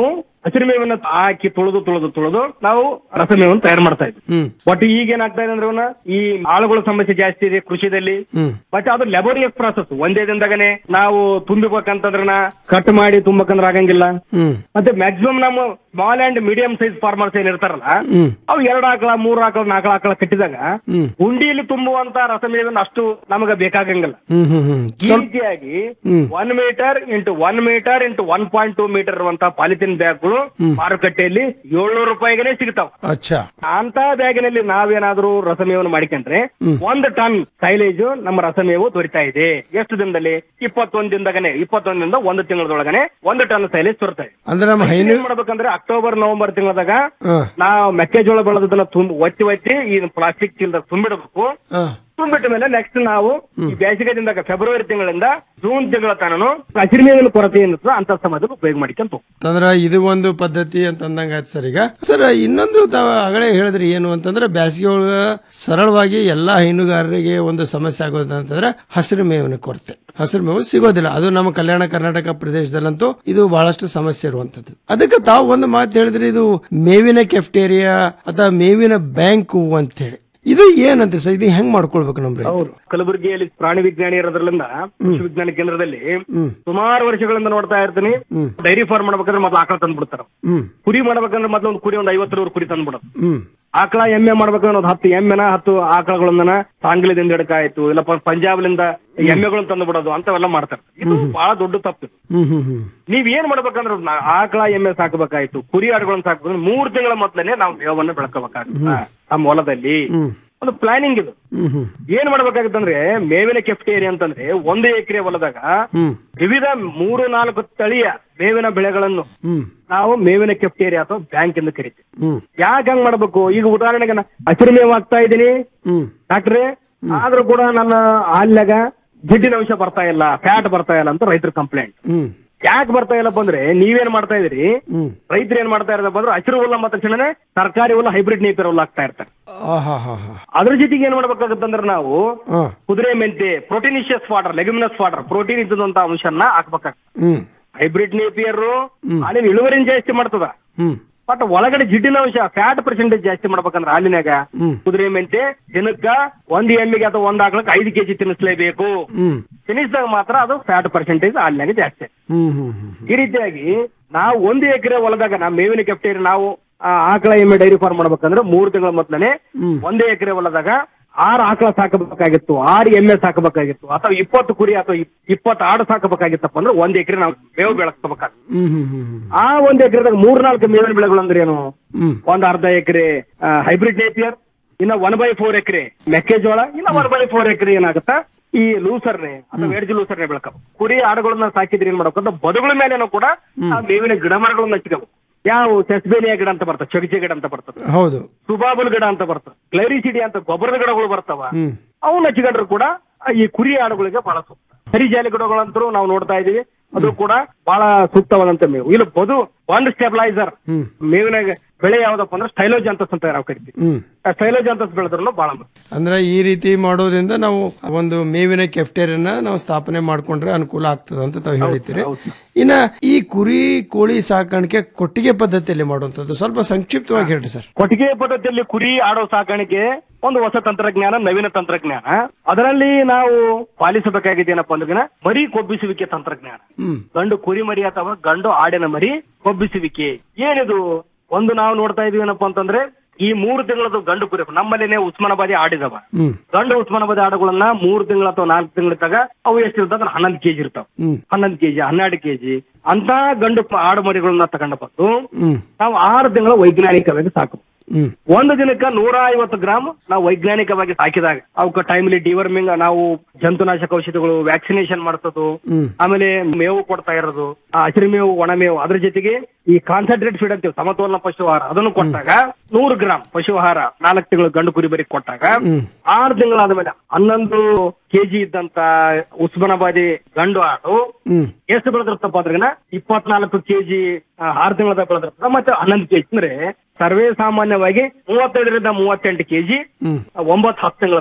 Speaker 21: ಹಸಿರು ಮೇವನ್ನ ಹಾಕಿ ತುಳಿದು ತುಳಿದು ತುಳಿದು ನಾವು ರಸಮೇವನ್ನು ತಯಾರು ಮಾಡ್ತಾ ಇದ್ವಿ
Speaker 20: ಹ್ಮ್
Speaker 21: ಬಟ್ ಈಗ ಏನಾಗ್ತಾ ಇದೆ ಅಂದ್ರೆ ಅವನ್ನ ಈ ಆಳುಗಳ ಸಮಸ್ಯೆ ಜಾಸ್ತಿ ಇದೆ ಕೃಷಿದಲ್ಲಿ
Speaker 20: ಹ್ಮ್
Speaker 21: ಬಟ್ ಅದು ಲೆಬೋರಿಯಸ್ ಪ್ರಾಸೆಸ್ ಒಂದೇ ದಿನದಾಗನೆ ನಾವು ತುಂಬಿಬೇಕಂತಂದ್ರ ಕಟ್ ಮಾಡಿ ತುಂಬಬೇಕಂದ್ರ ಆಗಂಗಿಲ್ಲ
Speaker 20: ಹ್ಮ್
Speaker 21: ಮತ್ತೆ ಮ್ಯಾಕ್ಸಿಮಮ್ ನಮ್ಮ small and medium size farmers ಏನ್ ಇರ್ತಾರಲ್ಲ
Speaker 20: ಹ್ಮ್
Speaker 21: ಅವು ಎರಡು ಆಕಳ ಮೂರು ಆಕಳ ನಾಲ್ಕು ಆಕಳ ಕಟ್ಟಿದಾಗ
Speaker 20: ಹ್ಮ್
Speaker 21: ಗುಂಡಿಯಲ್ಲಿ ತುಂಬುವಂತ ರಸಮೇವನ್ನ ಅಷ್ಟು ನಮಗೆ ಬೇಕಾಗಂಗಿಲ್ಲ
Speaker 20: ಹ್ಮ್ ಹ್ಮ್ ಹ್ಮ್
Speaker 21: ಈ ರೀತಿಯಾಗಿ
Speaker 20: ಹ್ಮ್.
Speaker 21: One metre into one metre into one point two metre ಇರುವಂತ ಪಾಲಿಥಿನ್ ಬ್ಯಾಗ್ಗಳು
Speaker 20: ಹ್ಮ್.
Speaker 21: ಮಾರುಕಟ್ಟೆಯಲ್ಲಿ ಏಳ್ನೂರು ರೂಪಾಯಿಗೆ ಸಿಗ್ತಾವ
Speaker 20: ಅಚ್ಚಾ
Speaker 21: ಅಂತ ಬ್ಯಾಗಿನಲ್ಲಿ ನಾವೇನಾದ್ರೂ ರಸಮೇವನ್ನು ಮಾಡಿಕೊಂಡ್ರೆ
Speaker 20: ಹ್ಮ್.
Speaker 21: ಒಂದು ಟನ್ ಸೈಲೇಜ್ ನಮ್ಮ ರಸಮೇವು ದೊರಿತಾ ಇದೆ ಎಷ್ಟು ದಿನದಲ್ಲಿ ಇಪ್ಪತ್ತೊಂದು ದಿನದಾಗನೆ ಇಪ್ಪತ್ತೊಂದರಿಂದ ಒಂದು ತಿಂಗಳದೊಳಗನೆ ಒಂದು ಟನ್ ಸೈಲೇಜ್ ದೊರೆತಾ ಇದೆ
Speaker 20: ಅಂದ್ರೆ ನಮ್ಮ ಹೈನು
Speaker 21: ಏನ್ ಮಾಡ್ಬೇಕಂದ್ರೆ ಅಕ್ಟೋಬರ್ ನವೆಂಬರ್ ತಿಂಗಳದಾಗ
Speaker 20: ಹ,
Speaker 21: ನಾವು ಮೆಕ್ಕೆಜೋಳ ಬೆಳೆದದನ್ನ ತುಂಬ ಒತ್ತಿ ಒತ್ತಿ ಈ ಪ್ಲಾಸ್ಟಿಕ್ ಚೀಲದಾಗ ತುಂಬಿಡಬೇಕು
Speaker 20: ಹ.
Speaker 21: ತುಂಬಿಟ್ಟ ಮೇಲೆ ನೆಕ್ಸ್ಟ್ ನಾವು ಈ ಬೇಸಿಗೆ ದಿನದಾಗ ಫೆಬ್ರವರಿ ತಿಂಗಳಿಂದ ಜೂನ್ ತಿಂಗಳ ತನನು ಹಸಿರು ಮೇವಿನ ಕೊರತೆ ಏನಿರ್ತದೆ ಅಂತ ಸಮಯದಲ್ಲಿ ಉಪಯೋಗ ಮಾಡಿಕೊಂತ ಹೋಗ್ಬೇಕು.
Speaker 20: ಅಂದ್ರ ಇದು ಒಂದು ಪದ್ಧತಿ ಅಂತ ಅಂದಂಗ ಆಯ್ತು ಸರ್ ಈಗ ಸರ್ ಇನ್ನೊಂದು ತಾವು ಆಗಲೇ ಹೇಳಿದ್ರಿ ಏನು ಅಂತಂದ್ರೆ ಬೇಸಿಗೆ ಒಳಗ ಸರಳವಾಗಿ ಎಲ್ಲಾ ಹೈನುಗಾರರಿಗೆ ಒಂದು ಸಮಸ್ಯೆ ಆಗೋದು ಅಂತಂದ್ರೆ ಹಸಿರು ಮೇವಿನ ಕೊರತೆ ಹಸಿರು ಮೇವು ಸಿಗೋದಿಲ್ಲ ಅದು ನಮ್ಮ ಕಲ್ಯಾಣ ಕರ್ನಾಟಕ ಪ್ರದೇಶದಲ್ಲಂತೂ ಇದು ಬಹಳಷ್ಟು ಸಮಸ್ಯೆ ಇರುವಂತದ್ದು ಅದಕ್ಕೆ ತಾವು ಒಂದು ಮಾತು ಹೇಳಿದ್ರಿ ಇದು ಮೇವಿನ ಕೆಫ್ಟೇರಿಯಾ ಅಥವಾ ಮೇವಿನ ಬ್ಯಾಂಕು ಅಂತ ಹೇಳಿ ಇದು ಏನಂತ ಸರ್ ಇದು ಹೆಂಗ್ ಮಾಡ್ಕೊಳ್ಬೇಕು ನಮ್ಮ ರೈತರು
Speaker 21: ಹೌದು ಕಲಬುರಗಿಯಲ್ಲಿ ಪ್ರಾಣಿ ವಿಜ್ಞಾನಿ ಇರೋದ್ರಲ್ಲಿಂದ ಕೃಷಿ ವಿಜ್ಞಾನ ಕೇಂದ್ರದಲ್ಲಿ
Speaker 20: ಹ್ಮ್
Speaker 21: ಸುಮಾರು ವರ್ಷಗಳಿಂದ ನೋಡ್ತಾ ಇರ್ತೀನಿ
Speaker 20: ಹ್ಮ್
Speaker 21: ಡೈರಿ ಫಾರ್ಮ್ ಮಾಡ್ಬೇಕಂದ್ರೆ ಮೊದ್ಲು ಆಕಳ ತಂದ್ಬಿಡ್ತಾರ
Speaker 20: ಹ್ಮ್
Speaker 21: ಕುರಿ ಮಾಡ್ಬೇಕಂದ್ರೆ ಮೊದ್ಲು ಒಂದು ಕುರಿ ಒಂದು ಐವತ್ತು ನೂರು ಕುರಿ ತಂದ್ಬಿಡೋದು
Speaker 20: ಹ್ಮ್
Speaker 21: ಆಕಳ ಎಮ್ಮೆ ಮಾಡ್ಬೇಕಂದ್ರೆ ಒಂದು ಹತ್ತು ಎಮ್ಮೆನ ಹತ್ತು ಆಕಳಗಳನ್ನ ಸಾಂಗ್ಲಿದಿಂದ ಹಿಡ್ಕಾಯ್ತು ಇಲ್ಲ ಪಂಜಾಬ್ಲಿಂದ ಎಮ್ಮೆಗಳನ್ನ ತಂದು ಬಿಡೋದು ಅಂತವೆಲ್ಲ ಮಾಡ್ತಾರೆ ಇದು ಬಹಳ ದೊಡ್ಡ ತಪ್ಪು ಇದು.
Speaker 20: ಹ್ಮ್ ಹ್ಮ್ ಹ್ಮ್
Speaker 21: ನೀವ್ ಏನ್ ಮಾಡ್ಬೇಕಂದ್ರೆ ನಾ- ಆಕಳ ಎಮ್ಮೆ ಸಾಕಬೇಕಾಯ್ತು ಕುರಿ ಆಡುಗಳನ್ನ ಸಾಕಬೇಕಂದ್ರೆ ಮೂರ್ ತಿಂಗಳ ಮೊದ್ಲನೇ ನಾವು ಮೇವನ್ನ ಬೆಳ್ಕೋಬೇಕಾಗುತ್ತೆ ನಮ್ಮ ಹೊಲದಲ್ಲಿ
Speaker 20: ಹ್ಮ್
Speaker 21: ಒಂದು ಪ್ಲಾನಿಂಗ್ ಇದು
Speaker 20: ಹ್ಮ್ ಹ್ಮ್
Speaker 21: ಏನ್ ಮಾಡ್ಬೇಕಾಗುತ್ತಂದ್ರೆ ಮೇವಿನ ಕೆಫ್ಟೇರಿ ಅಂತಂದ್ರೆ ಒಂದು ಎಕರೆ ಹೊಲದಾಗ
Speaker 20: ಹ್ಮ್
Speaker 21: ವಿವಿಧ ಮೂರು ನಾಲ್ಕು ತಳಿಯ ಮೇವಿನ ಬೆಳೆಗಳನ್ನು
Speaker 20: ಹ್ಮ್
Speaker 21: ನಾವು ಮೇವಿನ ಕೆಫ್ಟೇರಿ ಅಥವಾ ಬ್ಯಾಂಕ್ ಎಂದು ಕರಿತೀವಿ
Speaker 20: ಹ್ಮ್
Speaker 21: ಯಾಕೆ ಹಂಗ್ ಮಾಡ್ಬೇಕು ಈಗ ಉದಾಹರಣೆಗೆ ನಾ ಹಸಿರು ಮೇವು ಹಾಕ್ತಾ ಇದ್ದೀನಿ
Speaker 20: ಹ್ಮ್
Speaker 21: ಡಾಕ್ಟ್ರೆ ಆದ್ರೂ ಕೂಡ ನನ್ನ ಹಾಲ್ನಾಗ ಜಿಡ್ಡಿನ ಅಂಶ ಬರ್ತಾ ಇಲ್ಲ ಫ್ಯಾಟ್ ಬರ್ತಾ ಇಲ್ಲ ಅಂತ ರೈತರ ಕಂಪ್ಲೇಂಟ್
Speaker 20: ಹ್ಮ್
Speaker 21: ಯಾಕೆ ಬರ್ತಾ ಇಲ್ಲಪ್ಪ ಅಂದ್ರೆ ನೀವೇನ್ ಮಾಡ್ತಾ ಇದೀರಿ
Speaker 20: ಹ್ಮ್
Speaker 21: ರೈತರು ಏನ್ ಮಾಡ್ತಾ ಇರೋದಪ್ಪ ಅಂದ್ರೆ ಹಸಿರು ಹುಲ್ಲ ಮತ್ತೆ ತಕ್ಷಣನೇ ಸರ್ಕಾರಿ ಹುಲ್ಲ ಹೈಬ್ರಿಡ್ ನೇಪಿರ ಹುಲ್ಲ ಹಾಕ್ತಾ ಇರ್ತಾರೆ
Speaker 20: ಆಹಾ ಹಾ ಹಾ
Speaker 21: ಅದ್ರ ಜೊತೆಗೆ ಏನ್ ಮಾಡ್ಬೇಕಾಗುತ್ತಂದ್ರೆ ನಾವು
Speaker 20: ಹಾ
Speaker 21: ಕುದುರೆ ಮೆಂತೆ proteinaceous fodder leguminous fodder protein ಇದ್ದಂತ ಅಂಶನ ಹಾಕ್ಬೇಕಾಗ್ತದೆ
Speaker 20: ಹ್ಮ್
Speaker 21: ಹೈಬ್ರಿಡ್ ನೇಪಿಯರ್
Speaker 20: ಹ್ಮ್.
Speaker 21: ಹಾಲಿನ ಇಳುವರಿನ ಜಾಸ್ತಿ ಮಾಡ್ತದ
Speaker 20: ಹ್ಮ್
Speaker 21: ಬಟ್ ಒಳಗಡೆ ಜಿಡ್ಡಿನ ಅಂಶ ಫ್ಯಾಟ್ ಪರ್ಸೆಂಟೇಜ್ ಜಾಸ್ತಿ ಮಾಡ್ಬೇಕಂದ್ರೆ ಹಾಲಿನಾಗ
Speaker 20: ಹ್ಮ್.
Speaker 21: ಕುದುರೆ ಮೆಂತೆ ದಿನಕ್ಕ ಒಂದ್ ಎಮ್ಮಿಗೆ ಅಥವಾ ಒಂದ್ ಆಕಳಕ್ಕೆ ಐದು ಕೆಜಿ ತಿನ್ನಿಸ್ಲೇಬೇಕು
Speaker 20: ಹ್ಮ್
Speaker 21: ತಿನ್ನಿಸಿದಾಗ ಮಾತ್ರ ಅದು ಫ್ಯಾಟ್ ಪರ್ಸೆಂಟೇಜ್ ಹಾಲಿನಾಗ ಜಾಸ್ತಿ
Speaker 20: ಹ್ಮ್ ಹ್ಮ್ ಹ್ಮ್
Speaker 21: ಈ ರೀತಿಯಾಗಿ ನಾವು ಒಂದು ಎಕರೆ ಹೊಲದಾಗ ನಾವು ಮೇವಿನ ಕೆಫ್ಟೇರಿ ನಾವು ಆ, ಆಕಳ ಎಮ್ಮೆ ಡೈರಿ ಫಾರ್ಮ್ ಮಾಡ್ಬೇಕಂದ್ರೆ ಮೂರು ತಿಂಗಳ ಮೊದಲನೇ
Speaker 20: ಹ್ಮ್.
Speaker 21: ಒಂದೇ ಎಕರೆ ಹೊಲದಾಗ ಆರು ಆಕಳ ಸಾಕಬೇಕಾಗಿತ್ತು ಆರು ಎಮ್ಮೆ ಸಾಕಬೇಕಾಗಿತ್ತು ಅಥವಾ ಇಪ್ಪತ್ತು ಕುರಿ ಅಥವಾ ಇಪ್- ಇಪ್ಪತ್ತು ಆಡು ಸಾಕಬೇಕಾಗಿತ್ತಪ್ಪ ಅಂದ್ರೆ ಒಂದ್ ಎಕರೆ ನಾವು ಮೇವು ಬೆಳೆಸ್ಕೋಬೇಕಾಗಿತ್ತು
Speaker 20: ಹ್ಮ್ ಹ್ಮ್ ಹ್ಮ್ ಹ್ಮ್
Speaker 21: ಆ ಒಂದ್ ಎಕರೆದಾಗ ಮೂರ್ನಾಲ್ಕು ಮೇವಿನ ಬೆಳೆಗಳು ಅಂದ್ರೆ ಏನು
Speaker 20: ಹ್ಮ್
Speaker 21: ಒಂದ್ ಅರ್ಧ ಎಕರೆ ಹೈಬ್ರಿಡ್ ನೇಪಿಯರ್ ಇನ್ನ ಒನ್ ಬೈ ಫೋರ್ ಎಕರೆ ಮೆಕ್ಕೆಜೋಳ ಇನ್ನ ಒನ್ ಬೈ ಫೋರ್ ಎಕರೆ ಏನಾಗುತ್ತಾ ಈ ಲೂಸರ್ನೆ ಅಥವಾ ಎಡ್ಜ್ ಲೂಸರ್ನೆ ಬೆಳ್ಕೊ ಕುರಿ ಆಡುಗಳನ್ನ ಸಾಕಿದ್ರೆ ಏನ್ ಮಾಡ್ಬೇಕು ಅಂತ ಬದುಗಳ ಮೇಲೇನೂ ಕೂಡ ಆ ಮೇವಿನ ಗಿಡ ಮರಗಳನ್ನ ಹಚ್ಕೋಬೇಕು ಯಾವ ಸೆಸ್ಬೇನಿಯ ಗಿಡ ಅಂತ ಬರ್ತದೆ ಚಗಚೆ ಗಿಡ ಅಂತ ಬರ್ತದೆ
Speaker 20: ಹೌದು
Speaker 21: ಸುಬಾಬುಲ್ ಗಿಡ ಅಂತ ಬರ್ತದೆ ಕ್ಲೈರಿಸಿಡಿ ಅಂತ ಗೊಬ್ಬರದ ಗಿಡಗಳು ಬರ್ತಾವ
Speaker 20: ಹ್ಮ್
Speaker 21: ಅವನ್ನ ಹಚ್ಕೊಂಡ್ರು ಕೂಡ ಆ ಈ ಕುರಿ ಆಡುಗಳಿಗೆ ಬಹಳ ಸೂಕ್ತ ಹರಿಜಾಲಿ ಗಿಡಗಳಂತರೂ ನಾವು ನೋಡ್ತಾ ಇದೀವಿ ಅದು ಕೂಡ ಬಹಳ ಸೂಕ್ತವಾದಂತ ಮೇವು ಇಲ್ಲ ಬದು ಒಂದು ಸ್ಟೆಬಿಲೈಸರ್
Speaker 20: ಹ್ಮ್
Speaker 21: ಮೇವಿನ ಬೆಳೆ ಯಾವ್ದಪ್ಪ ಅಂದ್ರೆ ಸ್ಟೈಲೋಜಾಂತಸ್ ಅಂತ ನಾವು ಕರಿತೀವಿ
Speaker 20: ಹ್ಮ್
Speaker 21: ಆ ಸ್ಟೈಲೋಜಾಂತಸ್ ಬೆಳೆದ್ರು ಬಹಳ ಮುಖ್ಯ.
Speaker 20: ಅಂದ್ರೆ ಈ ರೀತಿ ಮಾಡೋದ್ರಿಂದ ನಾವು ಒಂದು ಮೇವಿನ ಕೆಫ್ಟೇರಿಯನ್ನ ನಾವು ಸ್ಥಾಪನೆ ಮಾಡ್ಕೊಂಡ್ರೆ ಅನುಕೂಲ ಆಗ್ತದ ಅಂತ ತಾವು ಹೇಳಿದ್ದೀರಿ ಇನ್ನ ಈ ಕುರಿ ಕೋಳಿ ಸಾಕಾಣಿಕೆ ಕೊಟ್ಟಿಗೆ ಪದ್ಧತಿಯಲ್ಲಿ ಮಾಡುವಂತದ್ದು ಸ್ವಲ್ಪ ಸಂಕ್ಷಿಪ್ತವಾಗಿ ಹೇಳ್ರಿ ಸರ್
Speaker 21: ಕೊಟ್ಟಿಗೆ ಪದ್ಧತಿಯಲ್ಲಿ ಕುರಿ ಆಡೋ ಸಾಕಾಣಿಕೆ ಒಂದು ಹೊಸ ತಂತ್ರಜ್ಞಾನ ನವೀನ ತಂತ್ರಜ್ಞಾನ ಅದರಲ್ಲಿ ನಾವು ಪಾಲಿಸಬೇಕಾಗಿದ್ದೇನಪ್ಪ ಅಂದ್ರೆ ಮರಿ ಕೊಬ್ಬಿಸುವಿಕೆ ತಂತ್ರಜ್ಞಾನ
Speaker 20: ಹ್ಮ್
Speaker 21: ಗಂಡು ಕುರಿ ಮರಿ ಅಥವಾ ಗಂಡು ಆಡಿನ ಮರಿ ಕೊಬ್ಬಿಸುವಿಕೆ ಏನಿದು ಒಂದು ನಾವು ನೋಡ್ತಾ ಇದೀವಿ ಏನಪ್ಪಾ ಅಂತಂದ್ರೆ ಈ ಮೂರು ತಿಂಗಳದ್ದು ಗಂಡು ಕುರಿ ನಮ್ಮಲ್ಲಿನೇ ಉಸ್ಮಾನಾಬಾದಿ ಆಡಿದವ
Speaker 20: ಹ್ಮ್
Speaker 21: ಗಂಡು ಉಸ್ಮಾನಾಬಾದಿ ಆಡುಗಳನ್ನ ಮೂರು ತಿಂಗಳ ಅಥವಾ ನಾಲ್ಕು ತಿಂಗಳಿದ್ದಾಗ ಅವು ಎಷ್ಟು ಇರ್ತದೆ ಹನ್ನೊಂದು ಕೆಜಿ ಇರ್ತಾವ
Speaker 20: ಹ್ಮ್
Speaker 21: ಹನ್ನೊಂದು ಕೆಜಿ ಹನ್ನೆರಡು ಕೆಜಿ ಅಂತ ಗಂಡು ಪ- ಆಡು ಮರಿಗಳನ್ನ ತಗೊಂಡು ಬಂದು
Speaker 20: ಹ್ಮ್
Speaker 21: ನಾವು ಆರು ತಿಂಗಳ ವೈಜ್ಞಾನಿಕವಾಗಿ ಸಾಕು
Speaker 20: ಹ್ಮ್
Speaker 21: ಒಂದು ದಿನಕ್ಕ ನೂರ ಐವತ್ತು ಗ್ರಾಮ್ ನಾವು ವೈಜ್ಞಾನಿಕವಾಗಿ ಸಾಕಿದಾಗ ಅವಕ್ಕೆ ಟೈಮ್ಲಿ ಡಿವರ್ಮಿಂಗ್ ನಾವು ಜಂತುನಾಶಕ ಔಷಧಿಗಳು ವ್ಯಾಕ್ಸಿನೇಷನ್ ಮಾಡಿಸೋದು
Speaker 20: ಹ್ಮ್
Speaker 21: ಆಮೇಲೆ ಮೇವು ಕೊಡ್ತಾ ಇರೋದು ಆ ಹಸಿರು ಮೇವು ಒಣ ಮೇವು ಅದ್ರ ಜೊತೆಗೆ ಈ ಕಾನ್ಸಂಟ್ರೇಟ್ ಫೀಡ್ ಅಂತೀವಿ ಸಮತೋಲನ ಪಶುಹಾರ ಅದನ್ನು ಕೊಟ್ಟಾಗ ನೂರು ಗ್ರಾಮ್ ಪಶುಹಾರ ನಾಲ್ಕು ತಿಂಗಳು ಗಂಡು ಕುರಿ ಬರಿ ಕೊಟ್ಟಾಗ
Speaker 20: ಹ್ಮ್
Speaker 21: ಆರು ತಿಂಗಳಾದ ಮೇಲೆ ಹನ್ನೊಂದು ಕೆಜಿ ಇದ್ದಂತ ಉಸ್ಮಾನಾಬಾದಿ ಗಂಡು ಆಡು
Speaker 20: ಹ್ಮ್
Speaker 21: ಎಷ್ಟು ಬೆಳೆದಿರ್ತಪ್ಪ ಅಂದ್ರೆ ಇಪ್ಪತ್ನಾಲ್ಕು ಕೆಜಿ ಆರು ತಿಂಗಳದ ಬೆಳೆದಿರ್ತದ ಮತ್ತೆ ಹನ್ನೊಂದು ಕೆಜಿ ಅಂದ್ರೆ ಸರ್ವೇ ಸಾಮಾನ್ಯವಾಗಿ ಮೂವತ್ತೈದರಿಂದ ಮೂವತ್ತೆಂಟು ಕೆಜಿ
Speaker 20: ಹ್ಮ್
Speaker 21: ಒಂಬತ್ತು ಹತ್ತು ತಿಂಗಳದಾಗ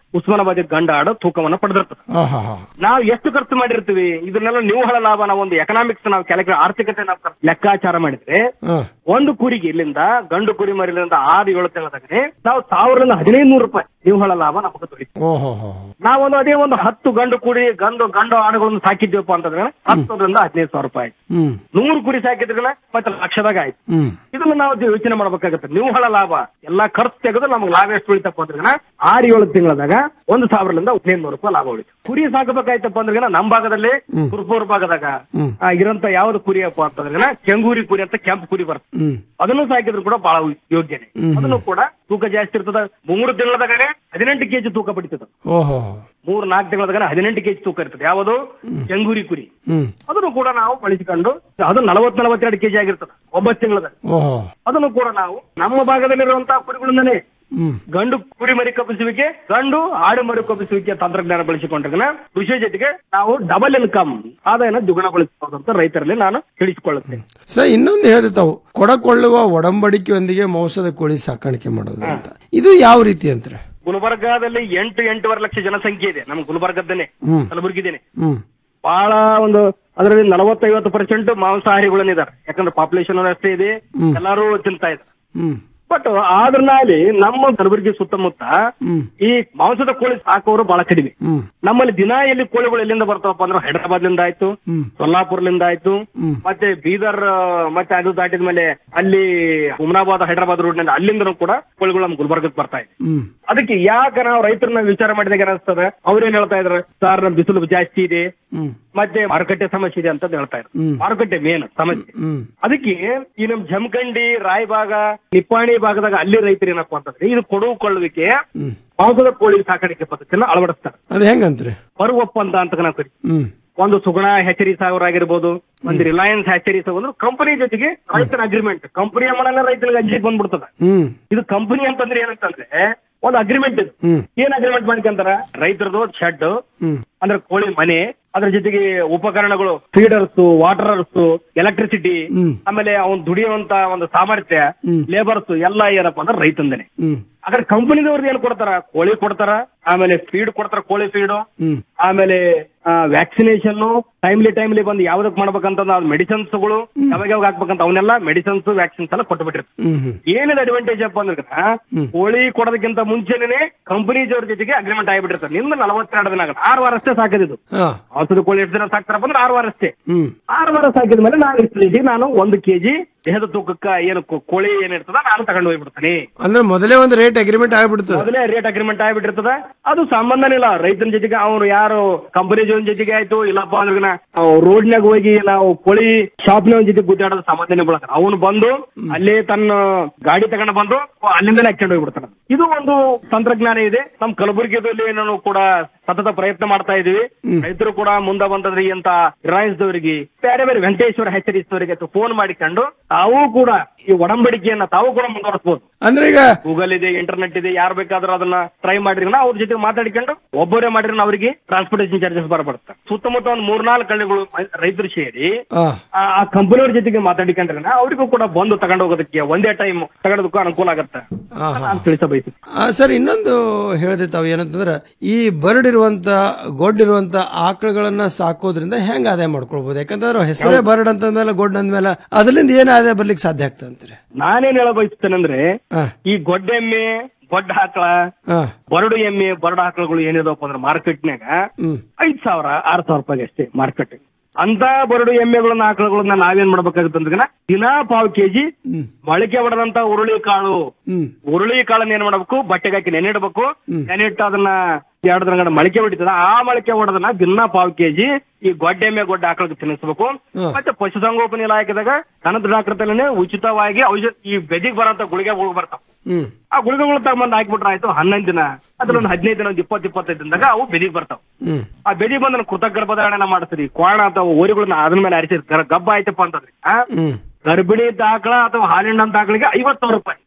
Speaker 21: ಉಸ್ಮಾನಾಬಾದ್ ಗಂಡ ಆಡು ತೂಕವನ್ನ ಪಡೆದಿರ್ತದೆ
Speaker 20: ಆಹಾ
Speaker 21: ನಾವು ಎಷ್ಟು ಖರ್ಚು ಮಾಡಿರ್ತೀವಿ ಇದನ್ನೆಲ್ಲ ನಿವ್ವಳ ಲಾಭ ನಾವು ಒಂದು ಎಕನಾಮಿಕ್ಸ್ ನಾವು ಕೆಲಕ ಆರ್ಥಿಕತೆ ನಾವು ಖರ್ಚು- ಲೆಕ್ಕಾಚಾರ ಮಾಡಿದ್ರೆ ಒಂದು ಕುರಿಗೆ ಇಲ್ಲಿಂದ ಗಂಡು ಕುರಿ ಮರಿಲಿಂದ ಆರು ಏಳು ತಿಂಗಳದಾಗನೆ ನಾವು ಸಾವಿರದಿಂದ ಹದಿನೈದು ನೂರು ರೂಪಾಯಿ ನಿವ್ವಳ ಲಾಭ ನಮಗೆ ದೊರೀತು
Speaker 20: ಓಹೋ ಹೋ
Speaker 21: ನಾವೊಂದು ಅದೇ ಒಂದು ಹತ್ತು ಗಂಡು ಕುರಿ ಗಂಡು ಗಂಡು ಆಡುಗಳನ್ನು ಸಾಕಿದ್ವಪ್ಪ ಅಂತಂದ್ರೆ ಹತ್ತರಿಂದ ಹದಿನೈದು ಸಾವಿರ ರೂಪಾಯಿ ಆಯ್ತು
Speaker 20: ಹ್ಮ್
Speaker 21: ನೂರು ಕುರಿ ಸಾಕಿದ್ರೆ ಮತ್ತೆ ಲಕ್ಷದಾಗ ಆಯ್ತು
Speaker 20: ಹ್ಮ್
Speaker 21: ಇದನ್ನ ನಾವು ಯೋಚನೆ ಮಾಡ್ಬೇಕಾಗತ್ತೆ ನಿವ್ವಳ ಲಾಭ ಎಲ್ಲಾ ಖರ್ಚು ತೆಗೆದು ನಮ್ಗೆ ಲಾಭ ಎಷ್ಟು ಉಳಿತಪ್ಪ ಅಂದ್ರೆ ಆರು ಏಳು ತಿಂಗಳದಾಗ ಒಂದು ಸಾವಿರದಿಂದ ಹದಿನೈದು ನೂರು ರೂಪಾಯಿ ಲಾಭ ಉಳಿತು ಕುರಿ ಸಾಕಬೇಕಾಯ್ತಪ್ಪ ಅಂದ್ರೆ ನಮ್ಮ ಭಾಗದಲ್ಲಿ ಸುರ್ಪೂರ್ ಭಾಗದಾಗ
Speaker 20: ಹ್ಮ್.
Speaker 21: ಆ, ಇರೋಂತ ಯಾವ್ದು ಕುರಿ ಅಪ್ಪ ಅಂತಂದ್ರೆ ಕೆಂಗೂರಿ ಕುರಿ ಅಂತ ಕೆಂಪು ಕುರಿ ಬರ್ತದೆ
Speaker 20: ಹ್ಮ್
Speaker 21: ಅದನ್ನು ಸಾಕಿದ್ರು ಕೂಡ ಬಹಳ ಯೋಗ್ಯನೆ
Speaker 20: ಹ್ಮ್.
Speaker 21: ಅದನ್ನು ಕೂಡ ತೂಕ ಜಾಸ್ತಿ ಇರ್ತದ ಮೂರು ತಿಂಗಳದಾಗ ಹದಿನೆಂಟು ಕೆಜಿ ತೂಕ ಪಡಿತದ
Speaker 20: ಓಹೋ
Speaker 21: ಮೂರ್ ನಾಲ್ಕು ತಿಂಗಳದಾಗ ಹದಿನೆಂಟು ಕೆಜಿ ತೂಕ ಇರ್ತದೆ ಯಾವುದು ಕೆಂಗೂರಿ ಕುರಿ
Speaker 20: ಹ್ಮ್
Speaker 21: ಅದನ್ನು ಕೂಡ ನಾವು ಬಳಸಿಕೊಂಡು ಅದು ನಲವತ್ ನಲವತ್ತೆರಡು ಕೆಜಿ ಆಗಿರ್ತದೆ ಒಂಬತ್ತು ತಿಂಗಳದಾಗ
Speaker 20: ಓಹೋ
Speaker 21: ಅದನ್ನು ಕೂಡ ನಾವು ನಮ್ಮ ಭಾಗದಲ್ಲಿರುವಂತಹ ಕುರಿಗಳಿಂದಲೇ
Speaker 20: ಹ್ಮ್
Speaker 21: ಗಂಡು ಕುರಿ ಮರಿ ಕಪ್ಪಿಸುವಿಕೆ ಗಂಡು ಆಡು ಮರಿ ಕಪ್ಪಿಸುವಿಕೆ ತಂತ್ರಜ್ಞಾನ ಬಳಸಿಕೊಂಡ್ರೆ ಕೃಷಿ ಜೊತೆಗೆ ನಾವು ಡಬಲ್ ಇನ್ಕಮ್ ಆದಾಯನ ದ್ವಿಗುಣಗೊಳಿಸಬಹುದು ಅಂತ ರೈತರಲ್ಲಿ ನಾನು ತಿಳಿಸಿಕೊಳ್ಳುತ್ತೇನೆ
Speaker 20: ಸರ್ ಇನ್ನೊಂದು ಹೇಳಿದೆ ತಾವು ಕೊಡಕೊಳ್ಳುವ ಒಡಂಬಡಿಕೆಯೊಂದಿಗೆ ಮಾಂಸದ ಕೋಳಿ ಸಾಕಾಣಿಕೆ ಮಾಡೋದು ಅಂತ ಇದು ಯಾವ ರೀತಿ ಅಂತಾರೆ
Speaker 21: ಗುಲ್ಬರ್ಗಾದಲ್ಲಿ ಎಂಟು ಎಂಟೂವರೆ ಲಕ್ಷ ಜನಸಂಖ್ಯೆ ಇದೆ ನಮ್ಮ ಗುಲ್ಬರ್ಗದ್ದನೆ
Speaker 20: ಹ್ಮ್.
Speaker 21: ಕಲಬುರಗಿದೇನೆ
Speaker 20: ಹ್ಮ್
Speaker 21: ಬಹಳ ಒಂದು ಅದರಲ್ಲಿ ನಲವತ್ತೈವತ್ತು ಪರ್ಸೆಂಟ್ ಮಾಂಸಾಹಾರಿಗಳನ್ನಿದ್ದಾರೆ ಯಾಕಂದ್ರೆ ಪಾಪ್ಯುಲೇಷನ್ ಅಷ್ಟೇ ಇದೆ
Speaker 20: ಹ್ಮ್.
Speaker 21: ಎಲ್ಲರೂ ತಿಂತಾ ಇದ್ದಾರೆ
Speaker 20: ಹ್ಮ್
Speaker 21: ಬಟ್ ಆದ್ರಲ್ಲಿ ನಮ್ಮ ಕಲಬುರಗಿ ಸುತ್ತಮುತ್ತ
Speaker 20: ಹ್ಮ್
Speaker 21: ಈ ಮಾಂಸದ ಕೋಳಿ ಸಾಕೋರು ಬಹಳ ಕಡಿಮೆ
Speaker 20: ಹ್ಮ್
Speaker 21: ನಮ್ಮಲ್ಲಿ ದಿನ ಎಲ್ಲಿ ಕೋಳಿಗಳು ಎಲ್ಲಿಂದ ಬರ್ತಾವಪ್ಪ ಅಂದ್ರೆ ಹೈದರಾಬಾದ್ಲಿಂದ ಆಯ್ತು
Speaker 20: ಹ್ಮ್
Speaker 21: ಸೊಲ್ಲಾಪುರ್ಲಿಂದ ಆಯ್ತು
Speaker 20: ಹ್ಮ್.
Speaker 21: ಮತ್ತೆ ಬೀದರ್ ಆ, ಮತ್ತೆ ಅದು ದಾಟಿದ ಮೇಲೆ ಅಲ್ಲಿ ಹುಮ್ನಾಬಾದ್ ಹೈದರಾಬಾದ್ ರೋಡ್ ನಲ್ಲಿ ಅಲ್ಲಿಂದನೂ ಕೂಡ ಕೋಳಿಗಳು ನಮ್ಮ ಗುಲ್ಬರ್ಗಕ್ಕೆ ಬರ್ತಾ ಇದೆ
Speaker 20: ಹ್ಮ್
Speaker 21: ಅದಕ್ಕೆ ಯಾಕೆ ನಾವು ರೈತರನ್ನ ವಿಚಾರ ಮಾಡಿದಾಗ ಏನಿಸ್ತದೆ ಅವ್ರೇನ್ ಹೇಳ್ತಾ ಇದಾರೆ ಸರ್ ನಮ್ ಬಿಸಿಲು ಜಾಸ್ತಿ ಇದೆ
Speaker 20: ಹ್ಮ್
Speaker 21: ಮತ್ತೆ ಮಾರುಕಟ್ಟೆ ಸಮಸ್ಯೆ ಇದೆ ಅಂತ ಹೇಳ್ತಾ ಇದ್ದಾರೆ
Speaker 20: ಹ್ಮ್.
Speaker 21: ಮಾರುಕಟ್ಟೆ ಮೇನ್ ಸಮಸ್ಯೆ
Speaker 20: ಹ್ಮ್
Speaker 21: ಅದಕ್ಕೆ ಈ ನಮ್ ಜಮಖಂಡಿ ರಾಯಬಾಗ ನಿಪ್ಪಾಣಿ ಭಾಗದಾಗ ಅಲ್ಲಿ ರೈತರು ಏನಪ್ಪಾ ಅಂತಂದ್ರೆ ಇದು ಕೊಡುವು ಕೊಳ್ಳುವಿಕೆ
Speaker 20: ಹ್ಮ್
Speaker 21: ಮಾಂಸದ ಕೋಳಿ ಸಾಕಾಣಿಕೆ ಪದ್ಧತಿಯನ್ನ ಅಳವಡಿಸ್ತಾರೆ
Speaker 20: ಅದು ಹೆಂಗಂತ್ರಿ
Speaker 21: ಪರು ಒಪ್ಪಂದ ಅಂತ ನಾವು ಕರಿತೀವಿ
Speaker 20: ಹ್ಮ್
Speaker 21: ಒಂದು ಸುಗುಣ ಹ್ಯಾಚರಿ ಸಾವಿರ ಆಗಿರ್ಬೋದು ಒಂದು ರಿಲಯನ್ಸ್ ಹ್ಯಾಚರಿ ಅಂದ್ರೆ ಕಂಪನಿ ಜೊತೆಗೆ ರೈತರ ಅಗ್ರಿಮೆಂಟ್ ಕಂಪನಿಯ ಮನೆಲ್ಲ ರೈತರಿಗೆ ಅಂಜಿಗೆ ಬಂದ್ಬಿಡ್ತದ
Speaker 20: ಹ್ಮ್
Speaker 21: ಇದು ಕಂಪನಿ ಅಂತಂದ್ರೆ ಏನಂತಂದ್ರೆ ಒಂದು ಅಗ್ರಿಮೆಂಟ್ ಇದು
Speaker 20: ಹ್ಮ್
Speaker 21: ಏನ್ ಅಗ್ರಿಮೆಂಟ್ ಮಾಡ್ಕೊಂತಾರ ರೈತರದು ಶೆಡ್
Speaker 20: ಹ್ಮ್
Speaker 21: ಅಂದ್ರೆ ಕೋಳಿ ಮನೆ ಅದ್ರ ಜೊತೆಗೆ ಉಪಕರಣಗಳು ಫೀಡರ್ಸ್ ವಾಟರರ್ಸ್ ಎಲೆಕ್ಟ್ರಿಸಿಟಿ
Speaker 20: ಹ್ಮ್.
Speaker 21: ಆಮೇಲೆ ಅವ್ನ್ ದುಡಿಯುವಂತ ಒಂದು ಸಾಮರ್ಥ್ಯ
Speaker 20: ಹ್ಮ್.
Speaker 21: ಲೇಬರ್ಸ್ ಎಲ್ಲ ಏನಪ್ಪಾ ಅಂದ್ರೆ ರೈತಂದೇನೆ
Speaker 20: ಹ್ಮ್
Speaker 21: ಅದ್ರ ಕಂಪನಿದವ್ರದ್ದು ಏನ್ ಕೊಡ್ತಾರ ಕೋಳಿ ಕೊಡ್ತಾರ ಆಮೇಲೆ ಫೀಡ್ ಕೊಡ್ತಾರ ಕೋಳಿ ಫೀಡ್
Speaker 20: ಹ್ಮ್
Speaker 21: ಆಮೇಲೆ ವ್ಯಾಕ್ಸಿನೇಷನ್ ಟೈಮ್ಲಿ ಟೈಮ್ಲಿ ಬಂದು ಯಾವ್ದಕ್ ಮಾಡ್ಬೇಕಂತ ಮೆಡಿಸಿನ್ಸ್ ಗಳು ಯಾವಾಗ ಯಾವಾಗ ಹಾಕ್ಬೇಕಂತ ಅವನ್ನೆಲ್ಲ ಮೆಡಿಸಿನ್ಸ್ ವ್ಯಾಕ್ಸಿನ್ಸ್ ಎಲ್ಲ ಕೊಟ್ಬಿಟ್ಟಿರ್ತಾರೆ
Speaker 20: ಹ್ಮ್ ಹ್ಮ್
Speaker 21: ಏನಿದೆ ಅಡ್ವಾಂಟೇಜ್ ಅಪ್ಪ ಅಂದ್ರೆ ಕೋಳಿ ಕೊಡೋದಕ್ಕಿಂತ ಮುಂಚೆನೆ ಕಂಪನಿ ಜೋರ್ ಜೊತೆಗೆ ಅಗ್ರಿಮೆಂಟ್ ಆಗಿಬಿಟ್ಟಿರ್ತಾರೆ ನಿಮ್ದು ನಲವತ್ತೆರಡು ದಿನ ಆಗುತ್ತೆ ಆರು ವಾರ ಅಷ್ಟೇ ಸಾಕಿದ್ದು
Speaker 20: ಹಾ
Speaker 21: ಔಷಧ ಕೋಳಿ ಎಷ್ಟು ದಿನ ಸಾಕ್ತಾರಪ್ಪ ಅಂದ್ರೆ ಆರು ವಾರ ಅಷ್ಟೇ
Speaker 20: ಹ್ಮ್
Speaker 21: ಆರು ವಾರ ಸಾಕಿದ ಮೇಲೆ ನಾನು ಇಷ್ಟು ನಾನು ಒಂದು ಕೆಜಿ ದೇಹದ ತೂಕಕ್ಕ ಏನು ಕೋ- ಕೋಳಿ ಏನಿರ್ತದ ನಾನು ತಗೊಂಡು ಹೋಗ್ಬಿಡ್ತೀನಿ
Speaker 20: ಅಂದ್ರೆ ಮೊದಲೇ ಒಂದು ರೇಟ್ ಅಗ್ರಿಮೆಂಟ್ ಆಗ್ಬಿಡ್ತದೆ
Speaker 21: ಮೊದಲೇ ರೇಟ್ ಅಗ್ರಿಮೆಂಟ್ ಆಗ್ಬಿಟ್ಟಿರ್ತದ ಅದು ಸಂಬಂಧನೇ ಇಲ್ಲ ರೈತನ ಜೊತೆಗೆ ಅವ್ರು ಯಾರು ಕಂಪನಿ ಜೋನ್ ಜೊತೆಗೆ ಆಯ್ತು ಇಲ್ಲಪ್ಪ ಅಂದ್ರೆ ರೋಡ್ನಾಗ ಹೋಗಿ ನಾವು ಕೋಳಿ ಶಾಪ್ನ ಜೊತೆ ಗುದ್ದಾಡೋದು ಸಂಬಂಧನೇ ಬಳಕ ಅವನು ಬಂದು ಅಲ್ಲೇ ತನ್ನ ಗಾಡಿ ತಗೊಂಡು ಬಂದು ಅಲ್ಲಿಂದನೇ ಹಾಕೊಂಡು ಹೋಗ್ಬಿಡ್ತಾನೆ ಇದು ಒಂದು ತಂತ್ರಜ್ಞಾನ ಇದೆ ನಮ್ಮ ಕಲಬುರಗಿಯಲ್ಲಿ ನಾನು ಕೂಡ ಸತತ ಪ್ರಯತ್ನ ಮಾಡ್ತಾ ಇದೀವಿ ರೈತರು ಕೂಡ ಮುಂದೆ ಬಂದದ್ರಿ ಅಂತ ರಿಲಯನ್ಸ್ ದವರಿಗೆ ಬೇರೆ ಬೇರೆ ವೆಂಕಟೇಶ್ವರ ಹೆಸರಿಸ್ ಅವರಿಗೆ ಫೋನ್ ಮಾಡಿಕೊಂಡು ತಾವು ಕೂಡ ಈ ಒಡಂಬಡಿಕೆಯನ್ನ ತಾವು ಕೂಡ ಮುಂದುವರಿಸಬಹುದು
Speaker 20: ಅಂದ್ರೆ ಈಗ
Speaker 21: ಗೂಗಲ್ ಇದೆ ಇಂಟರ್ನೆಟ್ ಇದೆ ಯಾರು ಬೇಕಾದ್ರೂ ಅದನ್ನ ಟ್ರೈ ಮಾಡಿರಿ ಅವ್ರ ಜೊತೆ ಮಾತಾಡಿಕೊಂಡು ಒಬ್ಬರೇ ಮಾಡಿದ್ರೆ ಅವರಿಗೆ ಟ್ರಾನ್ಸ್ಪೋರ್ಟೇಷನ್ ಚಾರ್ಜಸ್ ಬರಬಡುತ್ತೆ ಸುತ್ತಮುತ್ತ ಒಂದು ಮೂರ್ನಾಲ್ಕು ಹಳ್ಳಿಗಳು ರೈತರು ಸೇರಿ
Speaker 20: ಆ,
Speaker 21: ಆ ಆ ಕಂಪನಿಯವ್ರ ಜೊತೆಗೆ ಮಾತಾಡಿಕೊಂಡ್ರೆ ಅವರಿಗೂ ಕೂಡ ಬಂದು ತಗೊಂಡು ಹೋಗೋದಕ್ಕೆ ಒಂದೇ ಟೈಮ್ ತಗೊಳೋದಕ್ಕೂ ಅನುಕೂಲ ಆಗುತ್ತೆ
Speaker 20: ಆ,
Speaker 21: ನಾನು ತಿಳಿಸ ಬಯಸುತ್ತೆ
Speaker 20: ಆ, ಸರ್ ಇನ್ನೊಂದು ಹೇಳಿದೆ ತಾವು ಏನಂತಂದ್ರೆ ಈ ಬರ್ಡ್ ಇರುವಂತ ಗೊಡ್ ಇರುವಂತ ಆಕಳುಗಳನ್ನ ಸಾಕೋದ್ರಿಂದ ಹೆಂಗ್ ಆದಾಯ ಮಾಡ್ಕೊಳ್ಬಹುದು ಯಾಕಂತಂದ್ರೆ ಹೆಸರೇ ಬರ್ಡ್ ಅಂತಂದ್ಮೇಲೆ ಗೊಡ್ ಅಂದ್ಮೇಲೆ ಅದರಿಂದ ಏನ್ ಆದಾಯ ಬರ್ಲಿಕ್ಕೆ ಸಾಧ್ಯ ಆಗ್ತದೆ ಅಂತಾರೆ
Speaker 21: ನಾನೇನ್ ಹೇಳ ಬಯಸ್ತೇನೆಂದ್ರೆ
Speaker 20: ಆ,
Speaker 21: ಈ ಗೊಡ್ಡೆಮ್ಮೆ ಗೊಡ್ಡ ಆಕಳ
Speaker 20: ಆ,
Speaker 21: ಬರಡು ಎಮ್ಮೆ ಬರಡು ಆಕಳುಗಳು ಏನಿದಾವಪ್ಪ ಅಂದ್ರೆ ಮಾರ್ಕೆಟ್ನಾಗ
Speaker 20: ಹ್ಮ್
Speaker 21: ಐದ್ ಸಾವಿರ ಆರ್ ಸಾವಿರ ರೂಪಾಯಿ ಅಷ್ಟೇ ಮಾರ್ಕೆಟ್ ಅಂತ ಬರಡು ಎಮ್ಮೆಗಳನ್ನ ಆಕಳುಗಳನ್ನ ನಾವೇನ್ ಮಾಡ್ಬೇಕಾಗುತ್ತೆ ಅಂದ್ರೆ ದಿನಾ ಪಾವ್ ಕೆಜಿ
Speaker 20: ಹ್ಮ್
Speaker 21: ಮೊಳಕೆ ಹೊಡೆದಂತ ಉರುಳಿ ಕಾಳು
Speaker 20: ಹ್ಮ್
Speaker 21: ಉರುಳಿ ಕಾಳನ್ನ ಏನ್ ಮಾಡ್ಬೇಕು ಬಟ್ಟೆಗೆ ಹಾಕಿ ನೆನೆಡ್ಬೇಕು
Speaker 20: ಹ್ಮ್.
Speaker 21: ನೆನೆಟ್ಟು ಅದನ್ನ ಎರಡು ದಿನಗಳ ಮೊಳಕೆ ಹೊಡಿತದ ಆ ಮೊಳಕೆ ಹೊಡೆದನ್ನ ದಿನ ಪಾವ್ ಕೆಜಿ ಈ ಗೊಡ್ಡೆಮ್ಮೆ ಗೊಡ್ಡ ಆಕಳಿಗೆ ತಿನ್ನಿಸ್ಬೇಕು
Speaker 20: ಹ್ಮ್.
Speaker 21: ಮತ್ತೆ ಪಶುಸಂಗೋಪನೆ ಇಲಾಖೆದಾಗ ಕನ್ನಡ ಡಾಕ್ಟರ್ ಉಚಿತವಾಗಿ ಔಷಧ ಈ ಬೆದಿಗೆ ಬರೋಂತ ಗುಳಿಗೆಗಳು ಬರ್ತಾವ
Speaker 20: ಹ್ಮ್
Speaker 21: ಆ ಗುಳಿಗೆಗಳು ತಗೊಂಡ್ ಹಾಕ್ಬಿಟ್ರೆ ಆಯ್ತು ಹನ್ನೊಂದು ದಿನ ಅದ್ರೊಂದು ಹದಿನೈದು ದಿನ ಒಂದು ಇಪ್ಪತ್ತು ಇಪ್ಪತ್ತೈದು ದಿನದಾಗ ಅವು ಬೆದಿಗೆ ಬರ್ತಾವ
Speaker 20: ಹ್ಮ್
Speaker 21: ಆ ಬೆದಿ ಬಂದ ಕೃತಗರ್ಭಧಾರಣೆ ಮಾಡ್ತೀರಿ ಕ್ವಾಣ ಅಥವಾ ಓರಿಗಳನ್ನ ಅದ್ರ ಮೇಲೆ ಅರಿಸಿ ಗಬ್ಬ ಆಯ್ತಪ್ಪ ಅಂತಂದ್ರಿ ಆ
Speaker 20: ಹ್ಮ್
Speaker 21: ಗರ್ಭಿಣಿ ಇದ್ದ ಆಕಳ ಅಥವಾ ಹಾಲಿನ ಅಂತ ಆಕಳಿಗೆ ಐವತ್ತು ಸಾವಿರ ರೂಪಾಯಿ
Speaker 20: ಹ್ಮ್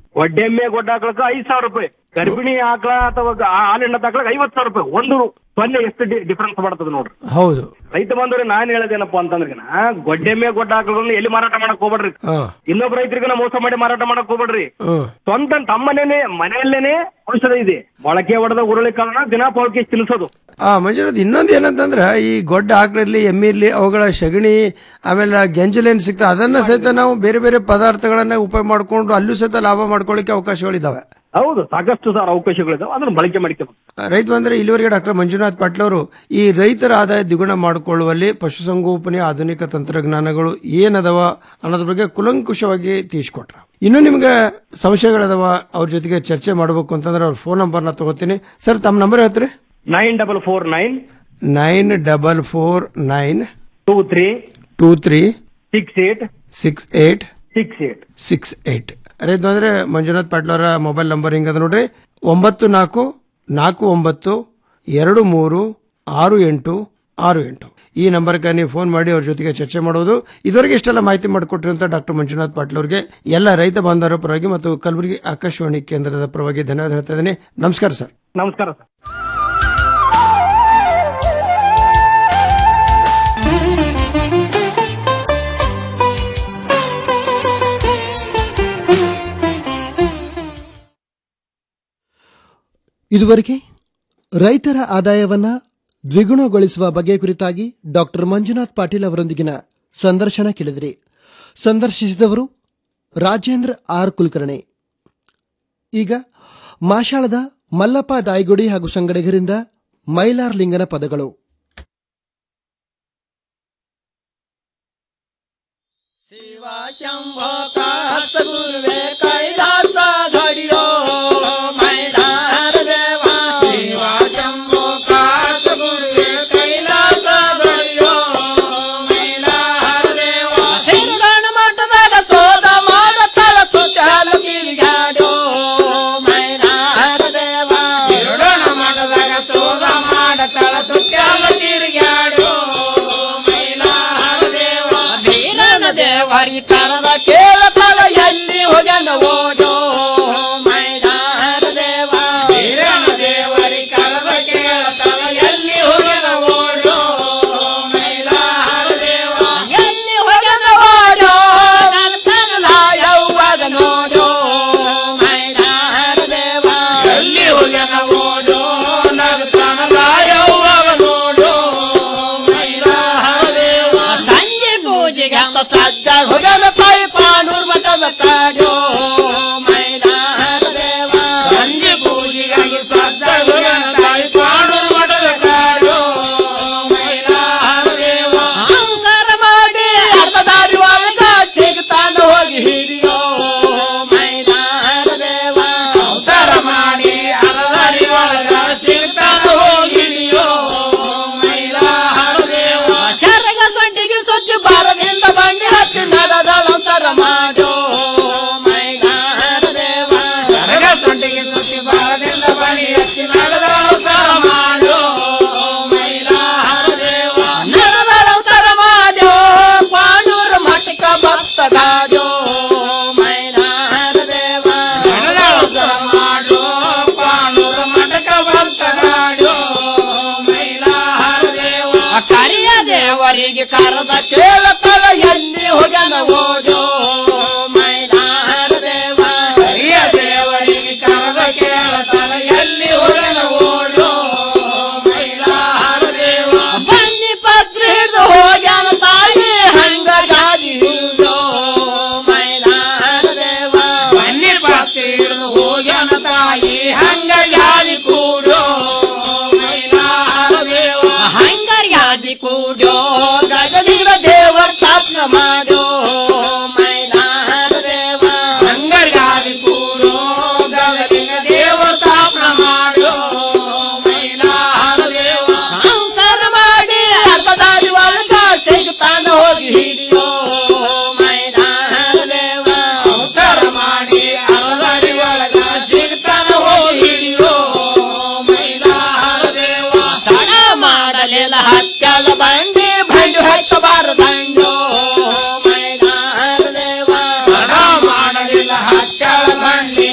Speaker 21: ಒಡ್ಡೆಮ್ಮೆ ಗೊಡ್ಡ ಹಾಕ್ಳಕ ಐದ್ ಸಾವಿರ ರೂಪಾಯಿ ಗರ್ಭಿಣಿ ಆಕಳ ಅಥವಾ ಗ- ಹಾಲಿನ ಹಾಕ್ಳಕ್ ಐವತ್ ಸಾವಿರ ರೂಪಾಯಿ ಒಂದು ಸೊನ್ನೆ ಎಷ್ಟು ಡಿಫ್ರೆನ್ಸ್ ಮಾಡ್ತದೆ ನೋಡ್ರಿ
Speaker 20: ಹೌದು
Speaker 21: ರೈತ ಬಂದ್ರೆ ನಾನ್ ಹೇಳೋದೇನಪ್ಪ ಅಂತಂದ್ರೆ ಗೊಡ್ಡೆಮ್ಮೆ ಗೊಡ್ಡ ಹಾಕ್ಳನ್ನ ಎಲ್ಲಿ ಮಾರಾಟ ಮಾಡಕ್ ಹೋಗ್ಬೇಡ್ರಿ
Speaker 20: ಹಾ
Speaker 21: ಇನ್ನೊಬ್ಬ ರೈತರಿಗನ ಮೋಸ ಮಾಡಿ ಮಾರಾಟ ಮಾಡಕ್ ಹೋಗ್ಬೇಡ್ರಿ
Speaker 20: ಹ್ಮ್
Speaker 21: ಸ್ವಂತ ತಮ್ಮನೇನೆ ಮನೆಯಲ್ಲೇನೆ ಔಷಧ ಇದೆ ಮೊಳಕೆ ಹೊಡೆದ ಉರುಳಿ ಕಾರಣ ದಿನ ಪೌಲ್ಕೆ ತಿನ್ಸೋದು
Speaker 20: ಆ ಮಂಜುನಾಥ್ ಇನ್ನೊಂದು ಏನಂತಂದ್ರೆ ಈ ಗೊಡ್ಡ ಆಕಳಿರ್ಲಿ ಎಮ್ಮೆ ಇರ್ಲಿ ಅವುಗಳ ಸಗಣಿ ಆಮೇಲೆ ಗೆಂಜಲೇನು ಸಿಗ್ತದೆ ಅದನ್ನ ಸಹಿತ ನಾವು ಬೇರೆ ಬೇರೆ ಪದಾರ್ಥಗಳನ್ನ ಉಪಯೋಗ ಮಾಡ್ಕೊಂಡು ಅಲ್ಲೂ ಸಹಿತ ಲಾಭ ಮಾಡ್ಕೊಳ್ಳಿಕ್ಕೆ ಅವಕಾಶಗಳಿದಾವೆ
Speaker 21: ಹೌದು ಸಾಕಷ್ಟು ಸರ್ ಅವಕಾಶಗಳಿದಾವೆ ಅದನ್ನ ಬಳಕೆ ಮಾಡ್ಕೋಬೇಕು
Speaker 20: ರೈತ ಬಂದ್ರೆ ಇಲ್ಲಿವರೆಗೆ ಡಾಕ್ಟರ್ ಮಂಜುನಾಥ್ ಪಾಟೀಲ್ ಅವರು ಈ ರೈತರ ಆದಾಯ ದ್ವಿಗುಣ ಮಾಡಿಕೊಳ್ಳುವಲ್ಲಿ ಪಶುಸಂಗೋಪನೆ ಆಧುನಿಕ ತಂತ್ರಜ್ಞಾನಗಳು ಏನದವ ಅನ್ನೋದ್ರ ಬಗ್ಗೆ ಕುಲಂಕುಷವಾಗಿ ತಿಳಿಸ್ಕೊಟ್ರ ಇನ್ನು ನಿಮ್ಗೆ ಸಂಶಯಗಳದವ ಅವ್ರ ಜೊತೆಗೆ ಚರ್ಚೆ ಮಾಡಬೇಕು ಅಂತಂದ್ರೆ ಅವ್ರ ಫೋನ್ ನಂಬರ್ನ ತಗೋತೀನಿ ಸರ್ ತಮ್ಮ ನಂಬರ್ ಹೇಳ್ತೀರಿ
Speaker 21: nine double four nine
Speaker 20: nine double four nine
Speaker 21: two three
Speaker 20: two three
Speaker 21: six eight
Speaker 20: six eight
Speaker 21: six eight
Speaker 20: six eight ರೈತ ಬಂದ್ರೆ ಮಂಜುನಾಥ್ ಪಾಟೀಲ್ ಅವರ ಮೊಬೈಲ್ ನಂಬರ್ ಹಿಂಗದ ನೋಡ್ರಿ ಒಂಬತ್ತು ನಾಲ್ಕು ನಾಲ್ಕು ಒಂಬತ್ತು ಎರಡು ಮೂರು ಆರು ಎಂಟು ಆರು ಎಂಟು ಈ ನಂಬರ್ಗೆ ನೀವು ಫೋನ್ ಮಾಡಿ ಅವ್ರ ಜೊತೆಗೆ ಚರ್ಚೆ ಮಾಡೋದು ಇದುವರೆಗೆ ಇಷ್ಟೆಲ್ಲ ಮಾಹಿತಿ ಮಾಡಿಕೊಟ್ಟಿರುವಂತ ಡಾಕ್ಟರ್ ಮಂಜುನಾಥ್ ಪಾಟೀಲ್ ಅವರಿಗೆ ಎಲ್ಲ ರೈತ ಬಾಂಧವರ ಪರವಾಗಿ ಮತ್ತು ಕಲಬುರಗಿ ಆಕಾಶವಾಣಿ ಕೇಂದ್ರದ ಪರವಾಗಿ ಧನ್ಯವಾದ ಹೇಳ್ತಾ ಇದ್ದೀನಿ ನಮಸ್ಕಾರ ಸರ್
Speaker 21: ನಮಸ್ಕಾರ ಸರ್
Speaker 1: ಇದುವರೆಗೆ ರೈತರ ಆದಾಯವನ್ನ ದ್ವಿಗುಣಗೊಳಿಸುವ ಬಗೆ ಕುರಿತಾಗಿ ಡಾಕ್ಟರ್ ಮಂಜುನಾಥ್ ಪಾಟೀಲ್ ಅವರೊಂದಿಗಿನ ಸಂದರ್ಶನ ಕೇಳಿದಿರಿ ಸಂದರ್ಶಿಸಿದವರು ರಾಜೇಂದ್ರ ಆರ್ ಕುಲಕರ್ಣಿ ಈಗ ಮಾಷಾಳದ ಮಲ್ಲಪ್ಪ ದಾಯ್ಗುಡಿ ಹಾಗೂ ಸಂಗಡಿಗರಿಂದ ಮೈಲಾರ್ ಲಿಂಗನ ಪದಗಳು
Speaker 4: ಶಂಭೋ ಕಾಸ ಗುರುವೆ ಕೈಲಾಸ ಧಡಿಯೋ ಮೈಲಾರ ದೇವ ಶಿವ ಶಂಭೋ ಕಾಸ ಗುರುವೆ ಕೈಲಾಸ ಧಡಿಯೋ ಮೈಲಾರ ದೇವ ಸಿರುಗಣ ಮಠದಾಗ ಸೋದ ಮಾಡತಲ ಸುತ್ತಾಲು ಕಿರಿಗಾಡೋ ಮೈಲಾರ ದೇವ ಸಿರುಗಣ ಮಠದಾಗ ಸೋದ ಮಾಡತಳ ಸುತ್ತಾಲು ಕಿರಿಗಾಡೋ ಮೈಲಾರ ದೇವ ಧೀರನ ದೇವರಿ ಕರದ ಕೇಳತಲ ಎಲ್ಲಿ ಹೋಗನ ಓಡೋ ಮೈದಾನ ದೇವ ಧೀರನ ದೇವರಿ ಕರದ ಕೇಳತಲ ಎಲ್ಲಿ ಹೋಗನ ಓಡೋ ಮೈದಾನ ದೇವ ಎಲ್ಲಿ ಹೋಗನ ಓಡೋ ನನ್ನ ಕನಲ ಯೌವದ ನೋಡೋ ಮೈದಾನ ದೇವ ಎಲ್ಲಿ ಹೋಗನ ಓಡೋ ನನ್ನ ಕನಲ ಯೌವದ ನೋಡೋ ಮೈದಾನ ದೇವ ಸಂಜೆ ಪೂಜೆಗೆ ಅಂತ ಸಜ್ಜ ಹೊಗದ ತಾಯಿ ಪಾಂಡೂರ್ ಮಠದ ತಾಡೋ ಮೈದಾನ ದೇವ ಸಂಜೆ ಪೂಜೆಗಾಗಿ ಸಜ್ಜ ಹೊಗದ ತಾಯಿ ಪಾಂಡೂರ್ ಮಠದ ತಾಡೋ ಮೈದಾನ ದೇವ ಅಂಗಾರ ಮಾಡಿ ಅರ್ಧ ದಾರಿ ಒಳಗ ಸಿಗ್ತಾನ ಹೋಗಿ ಹಿಡಿಯೋ ಮೈದಾನ ದೇವ ಅವಸರ ಮಾಡಿ ಅರ್ಧ ದಾರಿ ಒಳಗ ಸಿಗ್ತಾನ ಹೋಗಿ ಹಿಡಿಯೋ ಮೈದಾನ ದೇವ ಶರಗ ಸಂಡಿಗೆ ಸುದ್ದಿ ಬಾರದಿಂದ ಬಂಡಿ ಹತ್ತಿ ನಡೆದಳಂತರ ಮಾಡೋ ಮೈದಾನ ದೇವ ಶರಗ ಸಂಡಿಗೆ ಸುದ್ದಿ ಬಾರದಿಂದ ಬಂಡಿ ಹತ್ತಿ ನಡೆದಳಂತರ ಮಾಡೋ ಮೈದಾನ ದೇವ ನಡೆದಳಂತರ ಮಾಡೋ ಪಾಂಡೂರ ಮಠಕ ಭಕ್ತಗಾಜೋ ಮೈದಾನ ದೇವ ನಡೆದಳಂತರ ಮಾಡೋ ಪಾಂಡೂರ ಮಠಕ ಭಕ್ತಗಾಜೋ ಮೈಲಾರ ದೇವ ಕರಿಯ ದೇವರಿಗೆ ಕರೆದ ಕೇಳತಲ ಎಲ್ಲಿ ಹೋಗನ ಓಡೋ ಮೈಲಾರ ದೇವ ಕರಿಯ ದೇವರಿಗೆ ಕರೆದ ಕೇಳತಲ ಎಲ್ಲಿ ಹೋಗನ ಓಡೋ ಮೈಲಾರ ದೇವ ಬನ್ನಿ ಪತ್ರ ಹಿಡಿದು ಹೋಗ್ಯಾನ ತಾಯಿ ಹಂಗ ಗಾದಿ ಹಿಡಿದೋ ಮೈಲಾರ ದೇವ ಬನ್ನಿ ಪತ್ರ ಹಿಡಿದು ಹೋಗ್ಯಾನ ತಾಯಿ ಹಂಗ ಗಾದಿ ಕೂಡೋ ಮೈಲಾರ ದೇವ ಹಂಗರ್ಯಾದಿ ಕೂಡೋ ಗಜಲಿಂಗ ದೇವ ಸ್ಥಾಪನ ಮಾಡೋ ಮೈಲಾರ ದೇವ ಹಂಗರ್ಯಾದಿ ಕೂಡೋ ಗಜಲಿಂಗ ದೇವ ಸ್ಥಾಪನ ಮಾಡೋ ಮೈಲಾರ ದೇವ ಸಂಸಾರ ಮಾಡಿ ಅರ್ಧ ದಾರಿ ಒಳಗ ಸಿಗ್ತಾನ ಹೋಗಿ ಹಿಡಿಯೋ ಮೈಲಾರ ದೇವ ಸಂಸಾರ ಮಾಡಿ ಅರ್ಧ ದಾರಿ ಒಳಗ ಸಿಗ್ತಾನ ಹೋಗಿ ಹಿಡಿಯೋ ಮೈಲಾರ ದೇವ ತಡ ಮಾಡಲಿಲ್ಲ ಹತ್ಯದ ಬಂಡಿ ಬಂಡಿ ಹತ್ತಬಾರದಂಡೋ ಮೈಲಾರ ದೇವ ತಡ ಮಾಡಲಿಲ್ಲ ಹತ್ಯದ ಬಂಡಿ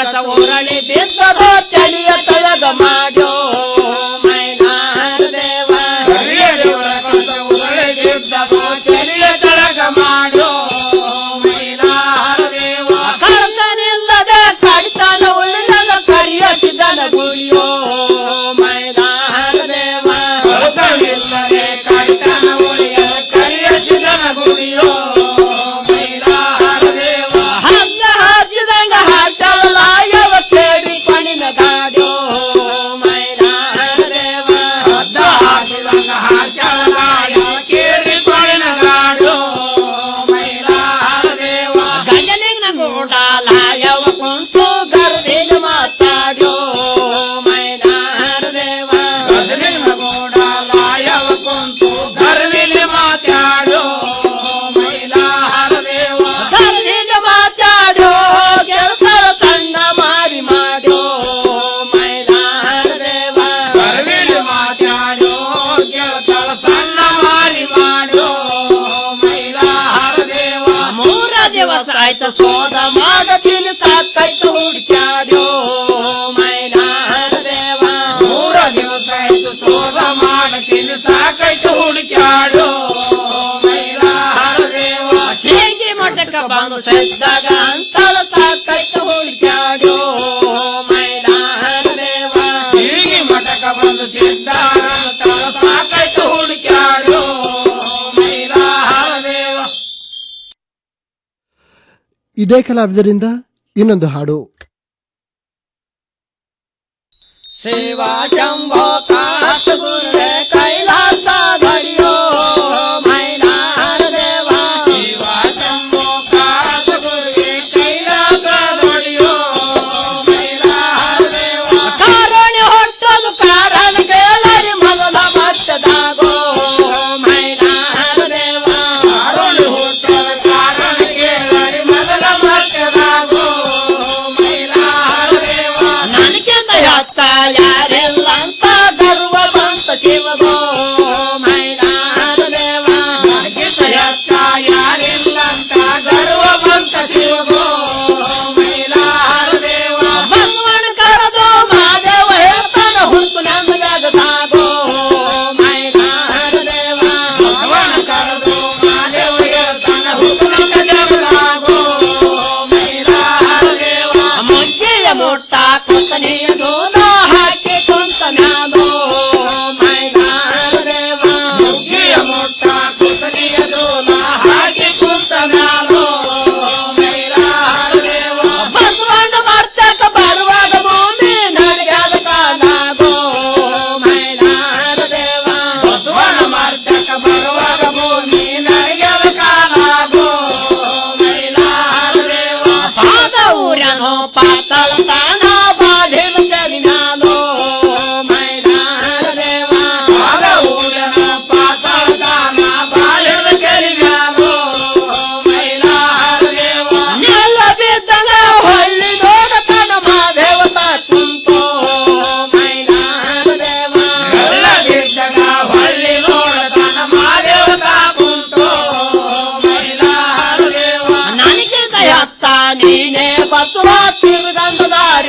Speaker 4: ಕಸ ಉರಳಿ ಬಿದ್ದದು ತಲೆಯ ತಳಗ ಮಾಡ್ಯೋ ಮೈಲಾರ ದೇವ ಕರಿಯ ದೇವರ ಕಸ ಉರಳಿ ಬಿದ್ದದು ತಲೆಯ ತಳಗ ಮಾಡ್ಯೋ ಮೈಲಾರ ದೇವ ಕರ್ತನಿಲ್ಲದೆ ಕಡಿತನ ಉಳಿದ ಕರಿಯಸಿದನ ಗುರಿಯೋ ಮೈಲಾರ ದೇವ ಕರ್ತನಿಲ್ಲದೆ ಕಡಿತನ ಉಳಿಯದ ಕರಿಯಸಿದನ ಗುರಿಯೋ ಮೈಲಾರ ದೇವ ಹಗ್ಗ ಹಾಕಿದಂಗ ಹಾಕಲ್ಲ ಯಾವ ಕೇಳಿ ಪಣಿನ ಗಾಡ್ಯೋ ಮೈಲಾರ ದೇವ ಹಗ್ಗ ಹಾಕಿದಂಗ ಹಾಕಲ್ಲ ಯಾವ ಕೇಳಿ ಪಣಿನ ಗಾಡ್ಯೋ ಮೈಲಾರ ದೇವ ಗಂಡನಿಂಗ ಗೂಡಾಲ ಯಾವ ಕುಂತು ಗರ್ದಿನ ಮಾತಾಡ್ಯೋ ಮೈಲಾರ ದೇವ ಗಂಡನಿಂಗ ಗೂಡಾಲ ಯಾವ ಕುಂತು ಗರ್ವಿನ ಮಾತಾಡ್ಯೋ ಮೈಲಾರ ದೇವ ಗರ್ವಿನ ಮಾತಾಡ್ಯೋ ಗೆಲ್ತರ ಸಣ್ಣ ಮಾಡಿ ಮಾಡ್ಯೋ ಮೈಲಾರ ದೇವ ಗರ್ವಿನ ಮಾತಾಡ್ಯೋ ಗೆಲ್ತರ ಸಣ್ಣ ಮಾಡಿ ಮಾಡ್ಯೋ ಮೈಲಾರ ದೇವ ಮೂರ ದಿವಸ ಆಯ್ತು ಸೋದ ಮಾಡತೀನಿ ಸಾಕಾಯ್ತು ಹುಡುಕ್ಯಾಡ್ಯೋ ಮೈಲಾರ ದೇವ ಮೂರ ದಿವಸ ಆಯ್ತು ಸೋದ ಮಾಡತೀನಿ ಸಾಕಾಯ್ತು ಹುಡುಕ್ಯಾಡ್ಯೋ ಮೈಲಾರ ದೇವ ಚೀಂಗಿ ಮಠಕ್ಕ ಬಂದು ಸೆದ್ದಾಗ ಅಂತಳ ಸಾಕಾಯ್ತು ಹುಡುಕ್ಯಾಡ್ಯೋ ಮೈಲಾರ ದೇವ ಚೀಂಗಿ ಮಠಕ್ಕ ಬಂದು ಸಿದ್ದಾಗ ಅಂತಳ ಸಾಕಾಯ್ತು ಹುಡುಕ್ಯಾಡ್ಯೋ ಮೈಲಾರ ದೇವ
Speaker 1: ಇದೇ ಕಲಾವಿದರಿಂದ ಇನ್ನೊಂದು ಹಾಡು
Speaker 4: ಶಿವ ಶಂಭೋ ಕಾಸ ಗುರುವೆ ಕೈಲಾಸ ಗಡಿಯೋ ಮೈಲಾರ ದೇವ ಶಿವ ಶಂಭೋ ಕಾಸ ಗುರುವೆ ಕೈಲಾಸ ಗಡಿಯೋ ಮೈಲಾರ ದೇವ ಕಾರಣಿ ಹೊಟ್ಟದು ಕಾರಣ ಕೇಳಲಿ ಮೊದಲ ಮಟ್ಟದಾಗೋ ಮೈಲಾರ ದೇವ ಕಾರಣಿ ಹುಟ್ಟದ ಕಾರಣ ಕೇಳಲಿ ಮೊದಲ ಮಟ್ಟದಾಗೋ ಮೈಲಾರ ದೇವ ನನಗಿಂತ ಯಾತ ಯಾರೆಲ್ಲ ಅಂತ ಗರ್ವ ಬಂತ ಶಿವಗೋ ಮೈಲಾರ ದೇವ ನನಗಿಂತ ಯಾತ ಯಾರೆಲ್ಲ ಅಂತ ಗರ್ವ ಬಂತ ಶಿವಗೋ ಮೈಲಾರ ದೇವ ಭಗವನ ಕರೆದು ಮಾದೇವ ಹೇಳ್ತಾನ ಹುಟ್ಟು ನಮಗಾಗ ಸಾಗೋ ಮೈಲಾರ ದೇವ ಭಗವನ ಕರೆದು ಮಾದೇವ ಹೇಳ್ತಾನ ಹುಟ್ಟು ನಮಗಾಗ ಸಾಗೋ ಮೈಲಾರ ದೇವ ಮಂಜೆಯ ಮುಟ್ಟ ಕೊತ್ತನೆಯ ದೋನ ಹಾಕಿ ಕೊಂತ ಮ್ಯಾದೋ ಮೈಲಾರ ದೇವ ಮಂಜೆಯ ಮುಟ್ಟ ಕೊತ್ತನೆಯ ದೋನ ಹಾಕಿ ಕೊಂತ ಮ್ಯಾದೋ ಮೈಲಾರ ದೇವ ಬಸವಣ್ಣ ಮರ್ತಕ ಬರುವಾಗ ಭೂಮಿ ನಡೆಯದ ಕಾಲಾಗೋ ಮೈಲಾರ ದೇವ ಬಸವಣ್ಣ ಮರ್ತಕ ಬರುವಾಗ ಭೂಮಿ ನಡೆಯದ ಕಾಲಾಗೋ ಮೈಲಾರ ದೇವ ಪಾದ ಊರನೋ ಪಾತಳ ತಾನ ಬಾಧಿನ ಕಲಿನಾದೋ ಮೈಲಾರ ದೇವ ಪಾದ ಊರನೋ ಪಾತಳ ತಾನ ಬಾಧಿನ ಕಲಿನಾದೋ ಮೈಲಾರ ದೇವ ನೆಲ್ಲ ಬಿದ್ದನ ಹೊಳ್ಳಿ ನೋಡತನ ಮಾದೇವತ ಕುಂತೋ ಮೈಲಾರ ದೇವ ನೆಲ್ಲ ಬಿದ್ದನ ಹೊಳ್ಳಿ ನೋಡತನ ಮಾದೇವತ ಕುಂತೋ ಮೈಲಾರ ದೇವ ನನಗಿಂತ ಹತ್ತ ನೀನೇ ಬಸವ ತಿರುಗಂಧದಾರಿ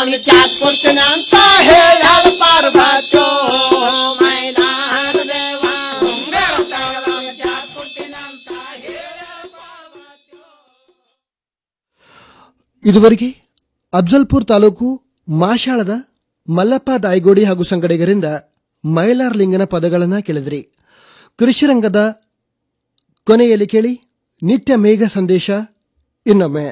Speaker 4: ತಳದೊಳಗೆ ಚಾಟ್ ಕೊಡ್ತೀನಿ ಅಂತ ಹೇಳ್ಯಾಳ ಪಾರ್ವತ್ಯೋ ಮೈಲಾರ ದೇವ ಉಂಗುರ ತಳದೊಳಗೆ ಚಾಟ್ ಕೊಡ್ತೀನಿ ಅಂತ
Speaker 1: ಇದುವರೆಗೆ ಅಫ್ಜಲ್ಪುರ್ ತಾಲೂಕು ಮಾಶಾಳದ ಮಲ್ಲಪ್ಪ ದಾಯ್ಗೋಡಿ ಹಾಗೂ ಸಂಗಡಿಗರಿಂದ ಮೈಲಾರ್ ಲಿಂಗನ ಪದಗಳನ್ನು ಕೇಳಿದ್ರಿ ಕೃಷಿರಂಗದ ಕೊನೆಯಲ್ಲಿ ಕೇಳಿ ನಿತ್ಯ ಮೇಘ ಸಂದೇಶ ಇನ್ನೊಮ್ಮೆ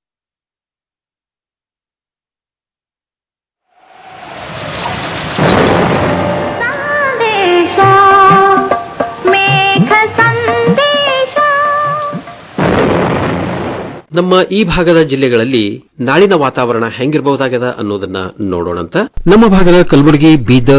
Speaker 18: ನಮ್ಮ ಈ ಭಾಗದ ಜಿಲ್ಲೆಗಳಲ್ಲಿ ನಾಳಿನ ವಾತಾವರಣ ಹೆಂಗಿರಬಹುದಾಗದ ಅನ್ನೋದನ್ನ ನೋಡೋಣಂತ ನಮ್ಮ ಭಾಗದ ಕಲಬುರಗಿ ಬೀದರ್